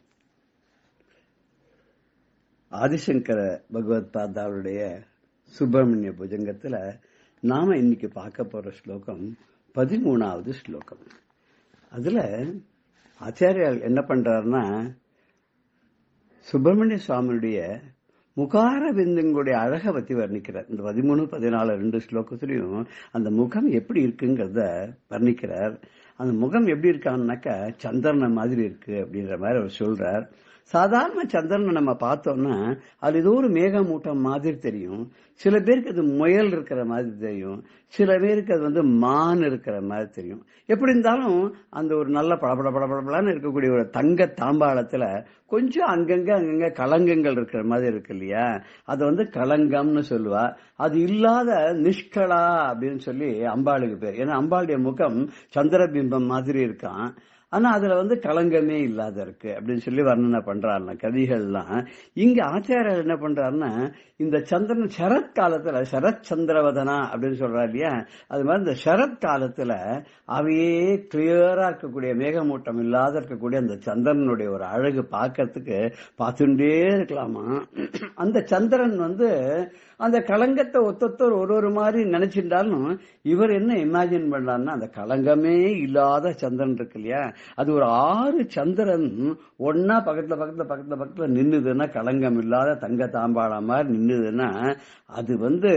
[SPEAKER 4] ஆதிசங்கர பகவத் பாதாவுடைய சுப்பிரமணிய புஜங்கத்துல நாம இன்னைக்கு பார்க்க போற ஸ்லோகம் பதிமூணாவது ஸ்லோகம் அதுல ஆச்சாரியால் என்ன பண்றாருன்னா சுப்பிரமணிய சுவாமியுடைய முகார பிந்துங்களுடைய அழகை பத்தி வர்ணிக்கிறார் இந்த பதிமூணு பதினாலு ரெண்டு ஸ்லோகத்திலையும் அந்த முகம் எப்படி இருக்குங்கிறத வர்ணிக்கிறார் அந்த முகம் எப்படி இருக்கான்னாக்கா சந்திரனை மாதிரி இருக்கு அப்படின்ற மாதிரி அவர் சொல்றார் சாதாரண சந்திரனை நம்ம பார்த்தோம்னா அது ஏதோ ஒரு மேகமூட்டம் மாதிரி தெரியும் சில பேருக்கு அது முயல் இருக்கிற மாதிரி தெரியும் சில பேருக்கு அது வந்து மான் இருக்கிற மாதிரி தெரியும் எப்படி இருந்தாலும் அந்த ஒரு நல்ல படபட படபடபடன்னு இருக்கக்கூடிய ஒரு தங்க தாம்பாளத்துல கொஞ்சம் அங்கங்க அங்கங்க கலங்கங்கள் இருக்கிற மாதிரி இருக்கு இல்லையா அது வந்து களங்கம்னு சொல்லுவா அது இல்லாத நிஷ்கலா அப்படின்னு சொல்லி அம்பாளுக்கு பேர் ஏன்னா அம்பாளுடைய முகம் சந்திரபிம்பம் மாதிரி இருக்கான் ஆனா அதுல வந்து களங்கமே இல்லாத இருக்கு அப்படின்னு சொல்லி வர்ணனை பண்றாருன்னா கவிகள்லாம் இங்க ஆச்சாரியர் என்ன பண்றாருன்னா இந்த சந்திரன் சரத் காலத்துல சரத் சந்திரவதனா அப்படின்னு சொல்றாரு இல்லையா அது மாதிரி இந்த சரத் காலத்துல அவையே கிளியரா இருக்கக்கூடிய மேகமூட்டம் இல்லாத இருக்கக்கூடிய அந்த சந்திரனுடைய ஒரு அழகு பார்க்கறதுக்கு பார்த்துட்டே இருக்கலாமா அந்த சந்திரன் வந்து அந்த களங்கத்தை ஒத்தொத்தர் ஒரு ஒரு மாதிரி நினைச்சிருந்தாலும் இவர் என்ன இமேஜின் பண்ணாருன்னா அந்த களங்கமே இல்லாத சந்திரன் இருக்கு இல்லையா அது ஒரு ஆறு சந்திரன் ஒன்னா பக்கத்துல பக்கத்துல பக்கத்துல பக்கத்துல நின்னுதுன்னா களங்கம் இல்லாத தங்க தாம்பாளம் மாதிரி நின்னுதுன்னா அது வந்து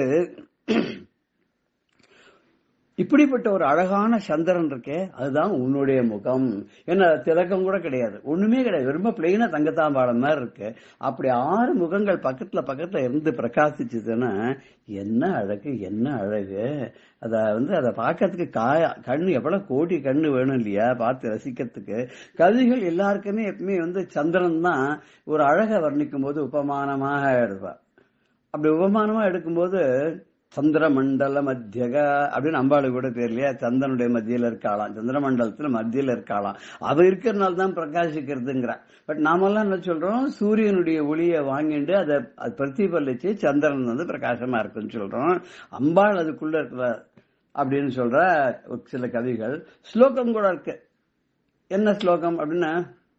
[SPEAKER 4] இப்படிப்பட்ட ஒரு அழகான சந்திரன் இருக்கே அதுதான் உன்னுடைய முகம் என்ன திலக்கம் கூட கிடையாது ஒண்ணுமே கிடையாது ரொம்ப பிளெயினா தங்கத்தாம்பாளம் மாதிரி இருக்கு அப்படி ஆறு முகங்கள் பக்கத்துல பக்கத்துல இருந்து பிரகாசிச்சதுன்னா என்ன அழகு என்ன அழகு அத வந்து அதை பார்க்கறதுக்கு காய கண்ணு எவ்வளவு கோடி கண்ணு வேணும் இல்லையா பார்த்து ரசிக்கிறதுக்கு கவிகள் எல்லாருக்குமே எப்பவுமே வந்து சந்திரன் தான் ஒரு அழகை வர்ணிக்கும் போது உபமானமாக எடுப்பா அப்படி உபமானமா எடுக்கும்போது சந்திரமண்டல மத்தியக அப்படின்னு அம்பாளு கூட பேர் இல்லையா சந்திரனுடைய மத்தியில இருக்காளாம் சந்திரமண்டலத்துல மத்தியில இருக்காளாம் அவ இருக்கிறதுனால தான் பிரகாசிக்கிறதுங்கிற பட் நாமெல்லாம் என்ன சொல்றோம் சூரியனுடைய ஒளியை வாங்கிட்டு அதை அது பிரதிபலிச்சு சந்திரன் வந்து பிரகாசமா இருக்குன்னு சொல்றோம் அம்பாள் அதுக்குள்ள இருக்கிற அப்படின்னு சொல்ற ஒரு சில கவிகள் ஸ்லோகம் கூட இருக்கு என்ன ஸ்லோகம் அப்படின்னா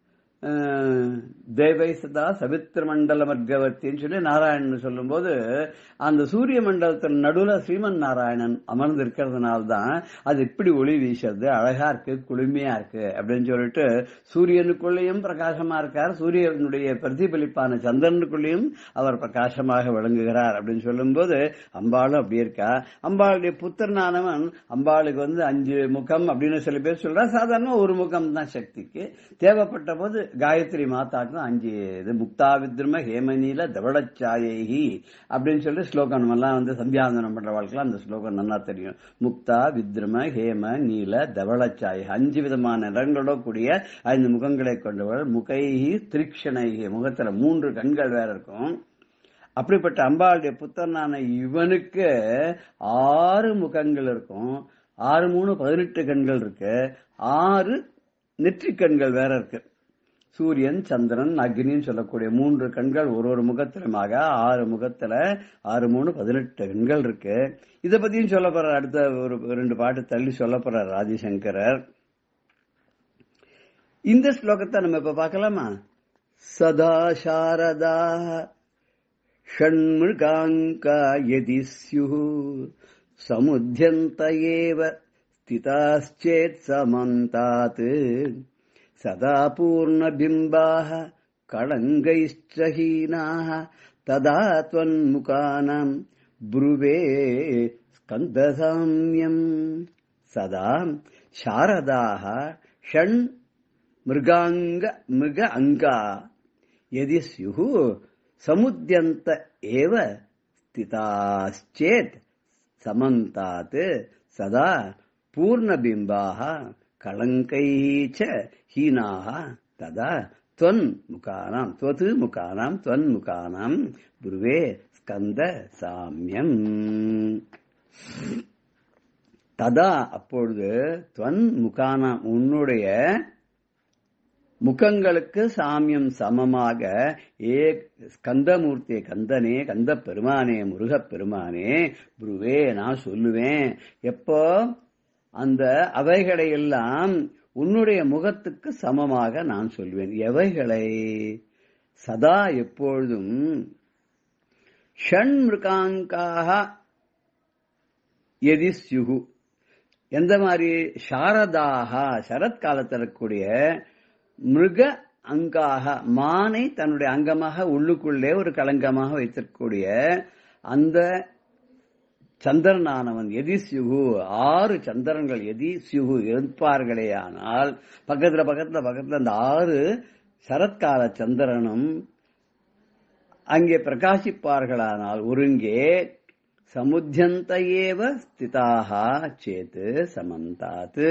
[SPEAKER 4] அஹ், தேவை சதா சவித்திர மண்டல மர்கவர்த்தின்னு சொல்லி நாராயணன் சொல்லும்போது அந்த சூரிய மண்டலத்தின் நடுவுல ஸ்ரீமன் நாராயணன் அமர்ந்து இருக்கிறதுனால தான் அது இப்படி ஒளி வீசுறது அழகா இருக்கு குளுமையா இருக்கு அப்படின்னு சொல்லிட்டு சூரியனுக்குள்ளேயும் பிரகாசமா இருக்கார் சூரியனுடைய பிரதிபலிப்பான சந்திரனுக்குள்ளேயும் அவர் பிரகாசமாக விளங்குகிறார் அப்படின்னு சொல்லும்போது அம்பாளும் அப்படி இருக்கா அம்பாளுடைய புத்திரனானவன் அம்பாளுக்கு வந்து அஞ்சு முகம் அப்படின்னு சில பேர் சொல்றா சாதாரண ஒரு முகம் தான் சக்திக்கு தேவைப்பட்ட போது காயத்ரி மாதாக்கும் அஞ்சு இது முக்தா வித்ரும ஹேமநீல தவளச்சாயைஹி அப்படின்னு சொல்லி ஸ்லோகம் நம்ம எல்லாம் வந்து சந்தியாந்தனம் பண்ற வாழ்க்கைலாம் அந்த ஸ்லோகம் நல்லா தெரியும் முக்தா வித்ரும ஹேம நீல தவளச்சாயை அஞ்சு விதமான நிறங்களோட கூடிய ஐந்து முகங்களை கொண்டவள் முகைஹி திரிக்ஷணைஹி முகத்துல மூன்று கண்கள் வேற இருக்கும் அப்படிப்பட்ட அம்பாளுடைய புத்தனான இவனுக்கு ஆறு முகங்கள் இருக்கும் ஆறு மூணு பதினெட்டு கண்கள் இருக்கு ஆறு நெற்றிக் கண்கள் வேற இருக்கு சூரியன் சந்திரன் அக்னின்னு சொல்லக்கூடிய மூன்று கண்கள் ஒரு ஒரு முகத்திலுமாக ஆறு முகத்துல ஆறு மூணு பதினெட்டு கண்கள் இருக்கு இத பத்தியும் சொல்ல போறார் அடுத்த ஒரு ரெண்டு பாட்டு தள்ளி சொல்ல போறார் ஆதிசங்கரர் இந்த ஸ்லோகத்தை நம்ம இப்ப பார்க்கலாமா சதா சாரதா षण्मृगाङ्का यदि स्युः समुद्यन्त एव स्थिताश्चेत् समन्तात् सदा पूर्णबिम्बाः कळङ्गैश्च हीनाः तदा त्वन्मुखानाम् ब्रुवे स्कन्दसाम्यम् सदा शारदाः षण् मृगाङ्ग मृग अङ्गा यदि स्युः समुद्यन्त एव स्थिताश्चेत् समन्तात् सदा पूर्णबिम्बाः कलङ्कैः च हीनाः तदा त्वन्मुखानाम् त्वत् मुखानाम् त्वन्मुखानाम् ब्रुवे ஸ்கந்த சாமியம் ததா அப்பொழுது துவன் முகானா உன்னுடைய முகங்களுக்கு சாமியம் சமமாக ஏ ஸ்கந்தமூர்த்தியே கந்தனே கந்த பெருமானே முருகப் பெருமானே புருவே நான் சொல்லுவேன் எப்போ அந்த அவைகளை எல்லாம் உன்னுடைய முகத்துக்கு சமமாக நான் சொல்வேன் எவைகளை சதா எப்பொழுதும் ஷண்மிருகாங்காக எதி ஸ்யுகு எந்த மாதிரி சாரதாக சரத்காலத்தில் இருக்கக்கூடிய மிருக அங்காக மானை தன்னுடைய அங்கமாக உள்ளுக்குள்ளே ஒரு களங்கமாக வைத்திருக்கக்கூடிய அந்த சந்திரனானவன் எதி சியுகு ஆறு சந்திரன்கள் எதி சியுகு இருப்பார்களே ஆனால் பக்கத்துல பக்கத்துல பக்கத்துல அந்த ஆறு சரத்கால சந்திரனும் அங்கே பிரகாசிப்பார்களானால் ஒருங்கே சமுத்தியந்த ஏவ ஸ்திதாக சேத்து சமந்தாத்து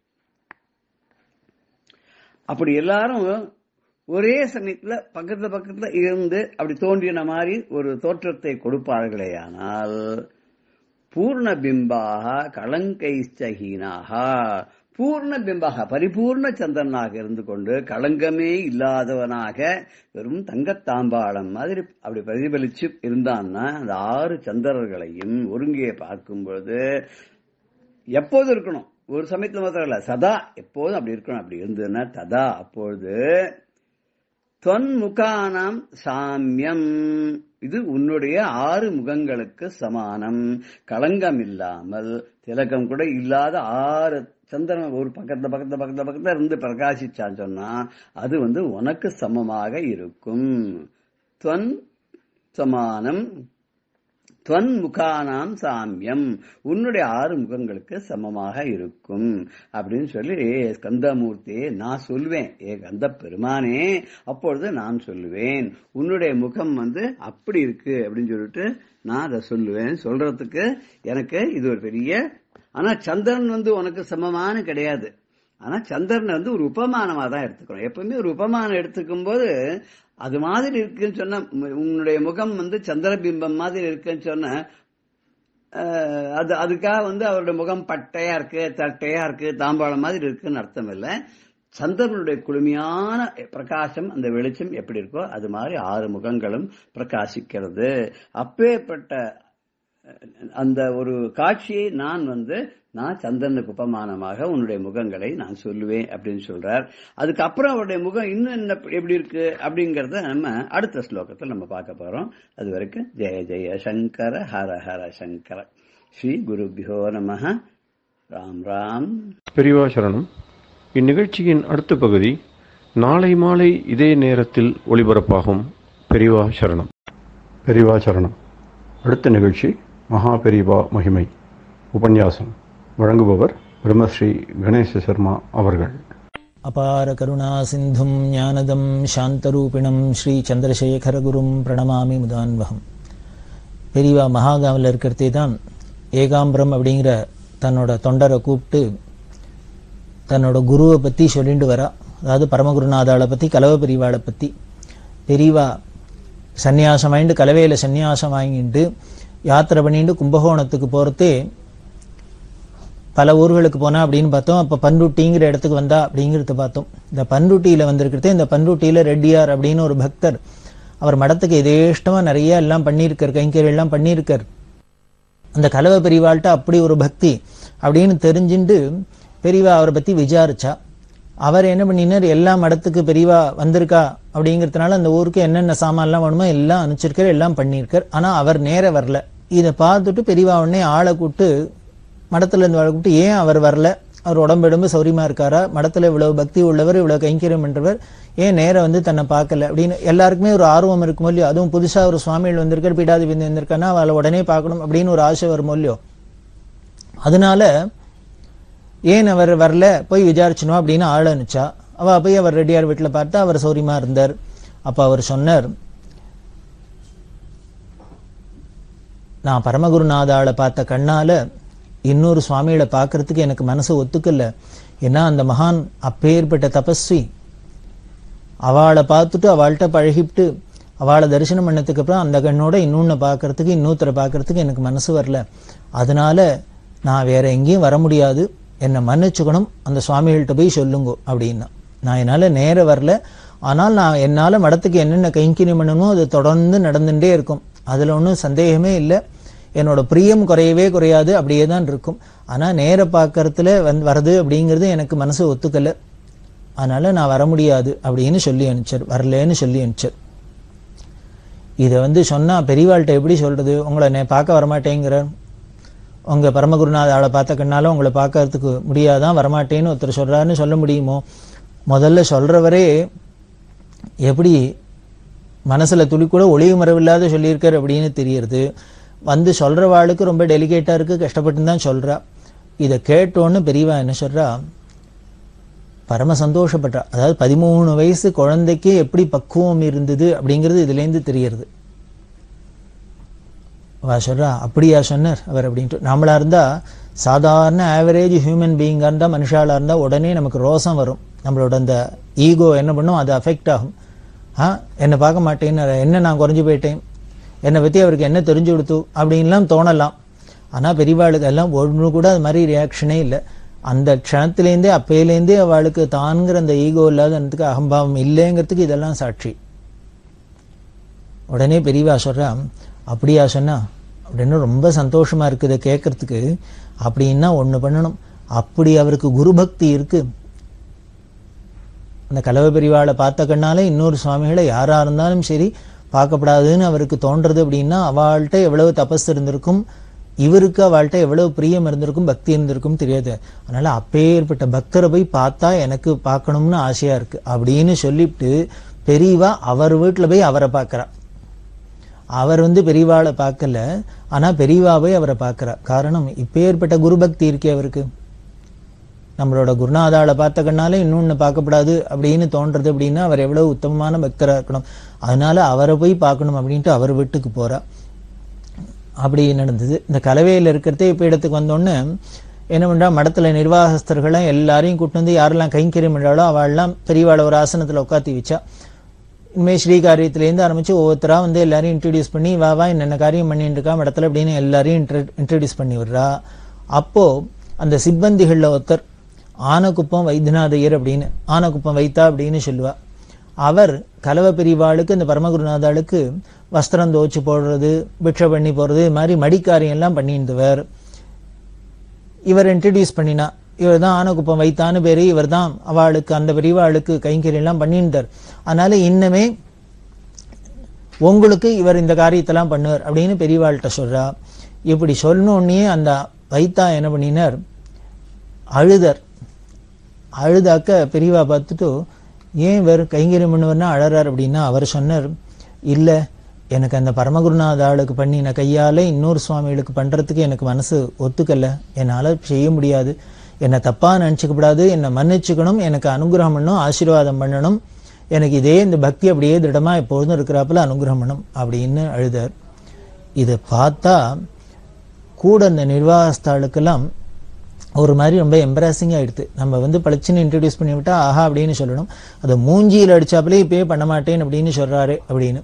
[SPEAKER 4] அப்படி எல்லாரும் ஒரே சமயத்துல பக்கத்துல பக்கத்துல இருந்து அப்படி தோன்றின மாதிரி ஒரு தோற்றத்தை கொடுப்பார்களே ஆனால் பூர்ண பிம்பாக களங்கைஸ்டஹீனாக பூர்ண பிம்பக பரிபூர்ண சந்திரனாக இருந்து கொண்டு களங்கமே இல்லாதவனாக வெறும் தங்கத்தாம்பாளம் மாதிரி அப்படி பிரதிபலிச்சு இருந்தான்னா அந்த ஆறு சந்திரர்களையும் ஒருங்கே பார்க்கும் பொழுது எப்போதும் இருக்கணும் ஒரு சமயத்துல மாத்திரம் இல்ல சதா எப்போதும் அப்படி இருக்கணும் அப்படி இருந்ததுன்னா ததா அப்பொழுது தொன்முகானாம் சாமியம் இது உன்னுடைய ஆறு முகங்களுக்கு சமானம் களங்கம் இல்லாமல் திலகம் கூட இல்லாத ஆறு சந்திரன் ஒரு பக்கத்துல பக்கத்துல பக்கத்துல பக்கத்துல இருந்து பிரகாசிச்சான்னு சொன்னா அது வந்து உனக்கு சமமாக இருக்கும் துவன் சமானம் துவன் முகானாம் சாமியம் உன்னுடைய ஆறு முகங்களுக்கு சமமாக இருக்கும் அப்படின்னு சொல்லி ஸ்கந்தமூர்த்தியே நான் சொல்லுவேன் ஏ கந்த பெருமானே அப்பொழுது நான் சொல்லுவேன் உன்னுடைய முகம் வந்து அப்படி இருக்கு அப்படின்னு சொல்லிட்டு நான் அதை சொல்லுவேன் சொல்றதுக்கு எனக்கு இது ஒரு பெரிய ஆனா சந்திரன் வந்து உனக்கு சமமான கிடையாது ஆனா சந்திரனை வந்து ஒரு உபமானமா தான் எடுத்துக்கணும் எப்பவுமே ஒரு உபமானம் எடுத்துக்கும் போது அது மாதிரி இருக்குன்னு சொன்னா உம், உன்னுடைய முகம் வந்து சந்திரபிம்பம் மாதிரி இருக்குன்னு சொன்னா அஹ், அது அதுக்காக வந்து அவருடைய முகம் பட்டையா இருக்கு தட்டையா இருக்கு தாம்பாளம் மாதிரி இருக்குன்னு அர்த்தம் இல்லை சந்திரனுடைய குளுமையான பிரகாசம் அந்த வெளிச்சம் எப்படி இருக்கோ அது மாதிரி ஆறு முகங்களும் பிரகாசிக்கிறது அப்பேற்பட்ட அந்த ஒரு காட்சியை நான் வந்து நான் சந்திரனுக்கு உபமானமாக உன்னுடைய முகங்களை நான் சொல்லுவேன் அப்படின்னு சொல்றார் அதுக்கப்புறம் அவருடைய முகம் இன்னும் என்ன எப்படி இருக்கு அப்படிங்கறத நம்ம அடுத்த ஸ்லோகத்தில் நம்ம பார்க்க போறோம் அது வரைக்கும் ஜெய ஜெய சங்கர ஹர ஹர சங்கர ஸ்ரீ குருபியோ நம ராம் ராம்
[SPEAKER 1] பெரியவா சரணம் இந்நிகழ்ச்சியின் அடுத்த பகுதி நாளை மாலை இதே நேரத்தில் ஒளிபரப்பாகும் பெரியவா சரணம் பெரியவா சரணம் அடுத்த நிகழ்ச்சி மகா பெரியவா மகிமை உபன்யாசம் வழங்குபவர் பிரம்மஸ்ரீ கணேச சர்மா அவர்கள்
[SPEAKER 5] அபார கருணா சிந்தும் ஞானதம் சாந்தரூபிணம் ஸ்ரீ சந்திரசேகரகுரும் பிரணமாமி முதான்வகம் பெரியவா மகாகாவில் இருக்கிறதே தான் ஏகாம்பரம் அப்படிங்கிற தன்னோட தொண்டரை கூப்பிட்டு தன்னோட குருவை பற்றி சொல்லிட்டு வரா அதாவது பரமகுருநாதாளை பற்றி கலவ பெரியவாளை பற்றி பெரியவா சந்நியாசம் வாங்கிட்டு கலவையில் சந்நியாசம் வாங்கிட்டு யாத்திரை பண்ணிட்டு கும்பகோணத்துக்கு போகிறதே பல ஊர்களுக்கு போனா அப்படின்னு பார்த்தோம் அப்ப பன்ருட்டிங்கிற இடத்துக்கு வந்தா அப்படிங்கறத பார்த்தோம் இந்த பன்ருட்டியில வந்திருக்கிறது இந்த பன்ருட்டியில ரெட்டியார் அப்படின்னு ஒரு பக்தர் அவர் மடத்துக்கு எதேஷ்டமா நிறைய எல்லாம் பண்ணியிருக்கார் கைங்கரியம் எல்லாம் பண்ணியிருக்கார் அந்த கலவ பெரியவாள்கிட்ட அப்படி ஒரு பக்தி அப்படின்னு தெரிஞ்சுண்டு பெரியவா அவரை பத்தி விசாரிச்சா அவர் என்ன பண்ணினார் எல்லா மடத்துக்கு பெரியவா வந்திருக்கா அப்படிங்கிறதுனால அந்த ஊருக்கு என்னென்ன சாமான்லாம் வேணுமோ எல்லாம் அனுப்பிச்சிருக்கார் எல்லாம் பண்ணியிருக்கார் ஆனா அவர் நேர வரல இதை பார்த்துட்டு பெரியவா உடனே ஆளை கூப்பிட்டு மடத்துல இருந்து ஆளை கூப்பிட்டு ஏன் அவர் வரல அவர் உடம்பெடும்பு சௌரியமா இருக்காரா மடத்துல இவ்வளவு பக்தி உள்ளவர் இவ்வளவு கைங்கரியம் பண்றவர் ஏன் நேரா வந்து தன்னை பார்க்கல அப்படின்னு எல்லாருக்குமே ஒரு ஆர்வம் இருக்குமோ இல்லையோ அதுவும் புதுசா ஒரு சுவாமிகள் வந்திருக்கார் பீடாதிபதி வந்திருக்காருன்னா அவளை உடனே பார்க்கணும் அப்படின்னு ஒரு ஆசை வருமோ இல்லையோ அதனால ஏன் அவர் வரல போய் விசாரிச்சணும் அப்படின்னு ஆள் அனுப்பிச்சா அவ போய் அவர் ரெட்டியார் வீட்டுல பார்த்தா அவர் சௌரியமா இருந்தார் அப்ப அவர் சொன்னார் நான் பரமகுருநாதாளை பார்த்த கண்ணால இன்னொரு சுவாமிகளை பார்க்கறதுக்கு எனக்கு மனசு ஒத்துக்கல ஏன்னா அந்த மகான் அப்பேற்பட்ட தபஸ்வி அவளை பார்த்துட்டு அவள்கிட்ட பழகிட்டு அவளை தரிசனம் பண்ணதுக்கு அப்புறம் அந்த கண்ணோட இன்னொன்னு பார்க்கறதுக்கு இன்னொருத்தரை பார்க்கறதுக்கு எனக்கு மனசு வரல அதனால நான் வேற எங்கேயும் வர முடியாது என்னை மன்னிச்சுக்கணும் அந்த சுவாமிகள்கிட்ட போய் சொல்லுங்க அப்படின்னா நான் என்னால நேர வரல ஆனால் நான் என்னால மடத்துக்கு என்னென்ன கைங்கரியம் பண்ணணுமோ அது தொடர்ந்து நடந்துட்டே இருக்கும் அதுல ஒன்றும் சந்தேகமே இல்லை என்னோட பிரியம் குறையவே குறையாது அப்படியே தான் இருக்கும் ஆனா நேர பார்க்கறதுல வந்து வருது அப்படிங்கிறது எனக்கு மனசு ஒத்துக்கல அதனால நான் வர முடியாது அப்படின்னு சொல்லி அனுப்பிச்சார் வரலன்னு சொல்லி அனுப்பிச்சார் இதை வந்து சொன்னா பெரியவாள்கிட்ட எப்படி சொல்றது உங்களை நான் பார்க்க வரமாட்டேங்கிறார் உங்க பரமகுருநாத ஆளை பார்த்த கண்ணால உங்களை பார்க்கறதுக்கு முடியாதான் வரமாட்டேன்னு ஒருத்தர் சொல்றாருன்னு சொல்ல முடியுமோ முதல்ல சொல்றவரே எப்படி மனசுல துளி கூட ஒளிவு மரவில்லாத சொல்லியிருக்காரு அப்படின்னு தெரியறது வந்து சொல்றவாளுக்கு ரொம்ப டெலிகேட்டா இருக்கு கஷ்டப்பட்டு தான் சொல்றா இதை கேட்டோன்னு பெரியவா என்ன சொல்றா பரம சந்தோஷப்பட்டா அதாவது பதிமூணு வயசு குழந்தைக்கு எப்படி பக்குவம் இருந்தது அப்படிங்கிறது இதுல இருந்து தெரியறது அவ சொல்றா அப்படியா சொன்னார் அவர் அப்படின்ட்டு நம்மளா இருந்தா சாதாரண ஆவரேஜ் ஹியூமன் பீயிங்கா இருந்தா மனுஷாலா இருந்தா உடனே நமக்கு ரோசம் வரும் நம்மளோட அந்த ஈகோ என்ன பண்ணும் அது அஃபெக்ட் ஆகும் ஆ என்னை பார்க்க மாட்டேன்னு என்ன நான் குறைஞ்சு போயிட்டேன் என்னை பத்தி அவருக்கு என்ன தெரிஞ்சு கொடுத்து அப்படின்லாம் தோணலாம் ஆனா பெரியவாளுக்கு எல்லாம் ஒன்று கூட அது மாதிரி ரியாக்ஷனே இல்லை அந்த க்ஷணத்திலேருந்தே அப்பையிலேருந்தே அவளுக்கு தான்கிற அந்த ஈகோ இல்லாததுக்கு அகம்பாவம் இல்லைங்கிறதுக்கு இதெல்லாம் சாட்சி உடனே பெரியவா சொல்றா அப்படியா சொன்னா அப்படின்னு ரொம்ப சந்தோஷமா இருக்குது கேட்கறதுக்கு அப்படின்னா ஒண்ணு பண்ணணும் அப்படி அவருக்கு குரு பக்தி இருக்கு அந்த கலவ பெரியவாளை பார்த்த கண்ணாலே இன்னொரு சுவாமிகளை யாரா இருந்தாலும் சரி பார்க்கப்படாதுன்னு அவருக்கு தோன்றது அப்படின்னா அவள்கிட்ட எவ்வளவு தபஸ் இருந்திருக்கும் இவருக்கு அவள்கிட்ட எவ்வளவு பிரியம் இருந்திருக்கும் பக்தி இருந்திருக்கும் தெரியாது அதனால அப்பேற்பட்ட பக்தரை போய் பார்த்தா எனக்கு பார்க்கணும்னு ஆசையா இருக்கு அப்படின்னு சொல்லிட்டு பெரியவா அவர் வீட்டுல போய் அவரை பார்க்கறா அவர் வந்து பெரியவாளை பார்க்கல ஆனா பெரியவாவை அவரை பார்க்கறா காரணம் இப்பேற்பட்ட குரு பக்தி இருக்கே அவருக்கு நம்மளோட குருநாதாளை பார்த்த கண்ணால இன்னொன்னு பார்க்கப்படாது அப்படின்னு தோன்றது அப்படின்னா அவர் எவ்வளவு உத்தமமான பக்தரா இருக்கணும் அதனால அவரை போய் பார்க்கணும் அப்படின்ட்டு அவர் வீட்டுக்கு போறா அப்படி நடந்தது இந்த கலவையில் இருக்கிறதே இப்போ இடத்துக்கு வந்தோடனே என்ன பண்றா மடத்துல நிர்வாகஸ்தர்களை எல்லாரையும் கூட்டு வந்து யாரெல்லாம் கைங்கரியம் பண்றாளோ அவள்லாம் பெரியவாளை ஒரு ஆசனத்துல உட்காத்தி வச்சா இனிமேல் ஸ்ரீ காரியத்திலேருந்து ஆரம்பிச்சு ஒவ்வொருத்தரா வந்து எல்லாரையும் இன்ட்ரடியூஸ் பண்ணி வா வா என்னென்ன காரியம் பண்ணிட்டு இருக்கா மடத்துல அப்படின்னு எல்லாரையும் இன்ட்ரடியூஸ் பண்ணி விடுறா அப்போ அந்த சிப்பந்திகள்ல ஒருத்தர் ஆனக்குப்பம் வைத்தியநாதையர் அப்படின்னு ஆனக்குப்பம் வைத்தா அப்படின்னு சொல்லுவா அவர் கலவ பிரிவாளுக்கு இந்த பரமகுருநாதாளுக்கு வஸ்திரம் துவச்சு போடுறது பிக்ஷை பண்ணி போறது இது மாதிரி மடிக்காரியம் எல்லாம் பண்ணியிருந்தவர் இவர் இன்ட்ரடியூஸ் பண்ணினா இவர் தான் ஆனகுப்பம் வைத்தான்னு பேரு இவர் தான் அவளுக்கு அந்த பிரிவாளுக்கு கைங்கரியம் எல்லாம் பண்ணியிருந்தார் அதனால இன்னமே உங்களுக்கு இவர் இந்த காரியத்தெல்லாம் பண்ணுவார் அப்படின்னு பெரியவாள்கிட்ட சொல்றா இப்படி சொன்னோடனே அந்த வைத்தா என்ன பண்ணினார் அழுதர் அழுதாக்க பெரியவா பார்த்துட்டு ஏன் இவர் கைங்கரியம் பண்ணுவார்னா அழறார் அப்படின்னா அவர் சொன்னார் இல்ல எனக்கு அந்த பரமகுருநாத ஆளுக்கு பண்ணின கையால இன்னொரு சுவாமிகளுக்கு பண்றதுக்கு எனக்கு மனசு ஒத்துக்கல என்னால செய்ய முடியாது என்னை தப்பா நினைச்சுக்க கூடாது என்னை மன்னிச்சுக்கணும் எனக்கு அனுகிரகம் பண்ணணும் ஆசீர்வாதம் பண்ணணும் எனக்கு இதே இந்த பக்தி அப்படியே திடமா எப்பொழுதும் இருக்கிறாப்புல அனுகிரகம் பண்ணணும் அப்படின்னு அழுதார் இதை பார்த்தா கூட இந்த நிர்வாகஸ்தாளுக்கெல்லாம் ஒரு மாதிரி ரொம்ப எம்பராசிங் ஆயிடுது நம்ம வந்து பளிச்சுன்னு இன்ட்ரடியூஸ் பண்ணி விட்டா ஆஹா அப்படின்னு சொல்லணும் அதை மூஞ்சியில் அடிச்சாப்புலே இப்பயே பண்ண மாட்டேன் அப்படின்னு சொல்றாரு அப்படின்னு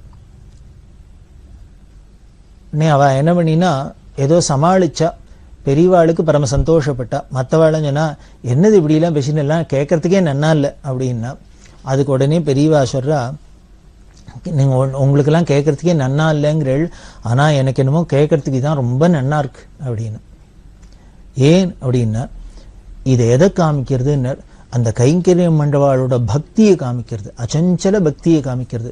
[SPEAKER 5] உடனே அவ என்ன பண்ணினா ஏதோ சமாளிச்சா பெரியவாளுக்கு பரம சந்தோஷப்பட்டா மற்றவாளும் சொன்னா என்னது இப்படிலாம் பேசினு எல்லாம் கேட்கறதுக்கே நன்னா இல்லை அப்படின்னா அதுக்கு உடனே பெரியவா சொல்றா நீங்க உ- உங்களுக்கெல்லாம் கேட்கறதுக்கே நன்னா இல்லைங்கிறள் ஆனா எனக்கு என்னமோ கேட்கறதுக்கு தான் ரொம்ப நன்னா இருக்கு அப்படின்னு ஏன் அப்படின்னா இதை எதை காமிக்கிறதுன்னு அந்த கைங்கரியம் மண்டவாளோட பக்தியை காமிக்கிறது அச்சஞ்சல பக்தியை காமிக்கிறது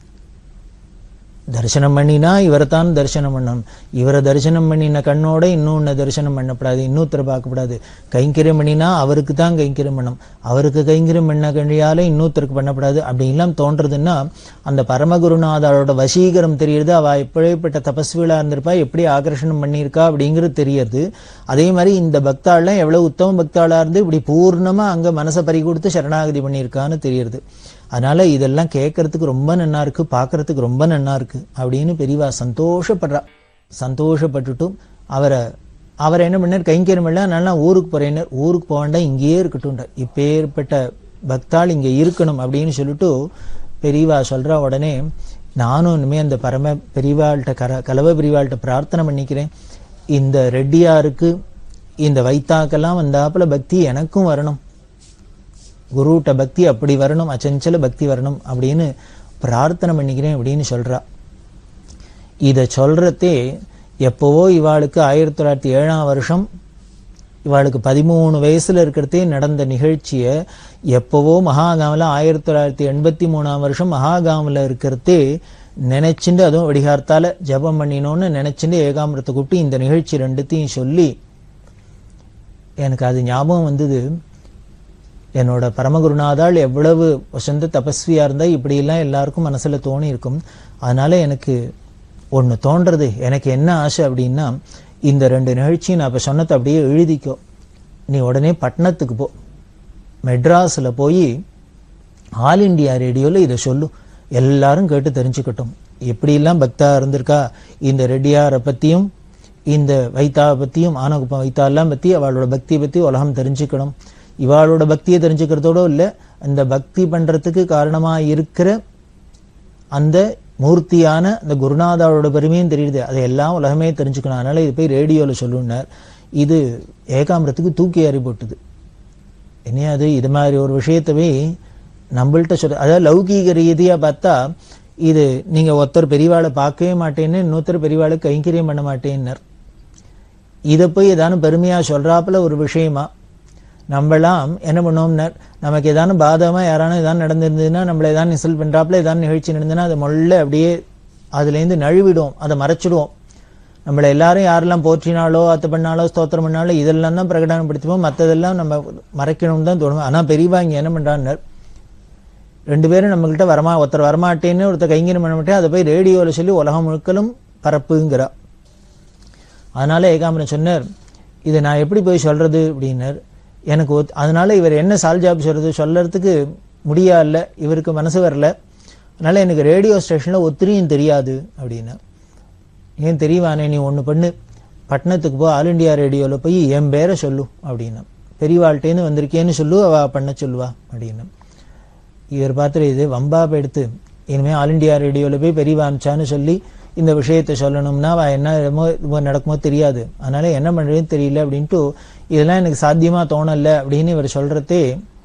[SPEAKER 5] தரிசனம் பண்ணினா இவரைத்தான் தரிசனம் பண்ணணும் இவரை தரிசனம் பண்ணின கண்ணோட இன்னொன்னு தரிசனம் பண்ணக்கூடாது இன்னொருத்தரை பார்க்கக்கூடாது கைங்கரியம் பண்ணினா அவருக்கு தான் கைங்கரியம் பண்ணணும் அவருக்கு கைங்கரியம் பண்ண கழியால இன்னொருத்தருக்கு பண்ணக்கூடாது அப்படின்லாம் தோன்றதுன்னா அந்த பரமகுருநாதாரோட வசீகரம் தெரியுது அவ எப்படிப்பட்ட தபஸ்விகளா இருந்திருப்பா எப்படி ஆகர்ஷணம் பண்ணியிருக்கா அப்படிங்கிறது தெரியறது அதே மாதிரி இந்த பக்தாள்லாம் எவ்வளவு உத்தம பக்தாளா இருந்து இப்படி பூர்ணமா அங்க மனசை பறி கொடுத்து சரணாகதி பண்ணியிருக்கான்னு தெரியறது அதனால இதெல்லாம் கேட்கறதுக்கு ரொம்ப நன்னா இருக்கு பார்க்கறதுக்கு ரொம்ப நன்னா இருக்கு அப்படின்னு பெரியவா சந்தோஷப்படுறா சந்தோஷப்பட்டுட்டும் அவரை அவர் என்ன பண்ணார் கைங்கரியம் எல்லாம் நல்லா ஊருக்கு போறேன்னார் ஊருக்கு போக வேண்டாம் இங்கேயே இருக்கட்டும் இப்பேற்பட்ட பக்தாள் இங்க இருக்கணும் அப்படின்னு சொல்லிட்டு பெரியவா சொல்றா உடனே நானும் இனிமே அந்த பரம பெரியவாள்கிட்ட கர கலவ பெரியவாள்கிட்ட பிரார்த்தனை பண்ணிக்கிறேன் இந்த ரெட்டியாருக்கு இந்த வைத்தாக்கெல்லாம் வந்தாப்புல பக்தி எனக்கும் வரணும் குருட்ட பக்தி அப்படி வரணும் அச்சஞ்சல பக்தி வரணும் அப்படின்னு பிரார்த்தனை பண்ணிக்கிறேன் அப்படின்னு சொல்றா இத சொல்றதே எப்பவோ இவாளுக்கு ஆயிரத்தி தொள்ளாயிரத்தி ஏழாம் வருஷம் இவாளுக்கு பதிமூணு வயசுல இருக்கிறதே நடந்த நிகழ்ச்சியை எப்பவோ மகாகாமில் ஆயிரத்தி தொள்ளாயிரத்தி எண்பத்தி மூணாம் வருஷம் மகாகாமில் இருக்கிறதே நினைச்சுண்டு அதுவும் வெடிகார்த்தால ஜெபம் பண்ணினோன்னு நினைச்சுண்டு ஏகாமிரத்தை கூப்பிட்டு இந்த நிகழ்ச்சி ரெண்டுத்தையும் சொல்லி எனக்கு அது ஞாபகம் வந்தது என்னோட பரமகுருநாதாள் எவ்வளவு வசந்த தபஸ்வியா இருந்தா இப்படியெல்லாம் எல்லாருக்கும் மனசுல தோணி இருக்கும் அதனால எனக்கு ஒண்ணு தோன்றது எனக்கு என்ன ஆசை அப்படின்னா இந்த ரெண்டு நிகழ்ச்சியும் நான் இப்ப சொன்னதை அப்படியே எழுதிக்கோ நீ உடனே பட்டணத்துக்கு போ மெட்ராஸ்ல போய் ஆல் இண்டியா ரேடியோல இதை சொல்லு எல்லாரும் கேட்டு தெரிஞ்சுக்கட்டும் எப்படியெல்லாம் பக்தா இருந்திருக்கா இந்த ரெட்டியாரை பத்தியும் இந்த வைத்தாவை பத்தியும் ஆனகுப்பம் வைத்தா எல்லாம் பத்தி அவளோட பக்தியை பத்தி உலகம் தெரிஞ்சுக்கணும் இவாளோட பக்தியை தெரிஞ்சுக்கிறதோட இல்ல அந்த பக்தி பண்றதுக்கு காரணமா இருக்கிற அந்த மூர்த்தியான அந்த குருநாதாவோட பெருமையும் தெரியுது அதையெல்லாம் உலகமே தெரிஞ்சுக்கணும் அதனால இது போய் ரேடியோல சொல்லுனார் இது ஏகாமிரத்துக்கு தூக்கி அறி போட்டுது என்னையாது இது மாதிரி ஒரு விஷயத்தவே நம்மள்ட்ட சொல்ற அதாவது லௌகீக ரீதியா பார்த்தா இது நீங்க ஒருத்தர் பெரியவாளை பார்க்கவே மாட்டேன்னு இன்னொருத்தர் பெரியவாளை கைங்கரியம் பண்ண மாட்டேன்னர் இதை போய் ஏதானும் பெருமையா சொல்றாப்புல ஒரு விஷயமா நம்மளாம் என்ன பண்ணுவோம்னர் நமக்கு ஏதானு பாதகமா யாரானும் ஏதாவது நடந்திருந்ததுன்னா நம்மள ஏதாவது இன்சல்ட் பண்றாப்புல ஏதாவது நிகழ்ச்சி நடந்ததுன்னா அதை மொல்ல அப்படியே அதுலேருந்து நழுவிடுவோம் அதை மறைச்சிடுவோம் நம்மளை எல்லாரும் யாரெல்லாம் போற்றினாலோ அத்தை பண்ணாலோ ஸ்தோத்திரம் பண்ணாலோ இதெல்லாம் தான் பிரகடனப்படுத்துவோம் மற்றதெல்லாம் நம்ம மறைக்கணும்னு தான் தோணும் ஆனா பெரியவா இங்க என்ன பண்றான்னர் ரெண்டு பேரும் நம்மகிட்ட வரமா ஒருத்தர் வரமாட்டேன்னு ஒருத்தர் கைங்கரியம் பண்ண மாட்டேன் அதை போய் ரேடியோவில் சொல்லி உலகம் முழுக்கலும் பரப்புங்கிறா அதனால ஏகாம்பரம் சொன்னார் இதை நான் எப்படி போய் சொல்றது அப்படின்னார் எனக்கு ஒத்- அதனால இவர் என்ன சால்ஜாப் சொல்றது சொல்லறதுக்கு முடியல இவருக்கு மனசு வரல அதனால எனக்கு ரேடியோ ஸ்டேஷன்ல ஒத்திரியும் தெரியாது அப்படின்னா ஏன் தெரியவானே நீ ஒன்று பண்ணு பட்டணத்துக்கு போ ஆல் இண்டியா ரேடியோவில் போய் என் பேரை சொல்லு அப்படின்னா பெரியவாள்கிட்டேருந்து வந்திருக்கேன்னு சொல்லு அவ பண்ண சொல்லுவா அப்படின்னா இவர் பார்த்துட்டு இது வம்பா எடுத்து இனிமே ஆல் இண்டியா ரேடியோவில் போய் பெரியவா அனுப்பிச்சான்னு சொல்லி இந்த விஷயத்தை சொல்லணும்னா அவ என்ன என்னமோ இதுமோ நடக்குமோ தெரியாது அதனால என்ன பண்றதுன்னு தெரியல அப்படின்ட்டு இதெல்லாம் எனக்கு சாத்தியமா தோணல அப்படின்னு இவர் சொல்றதே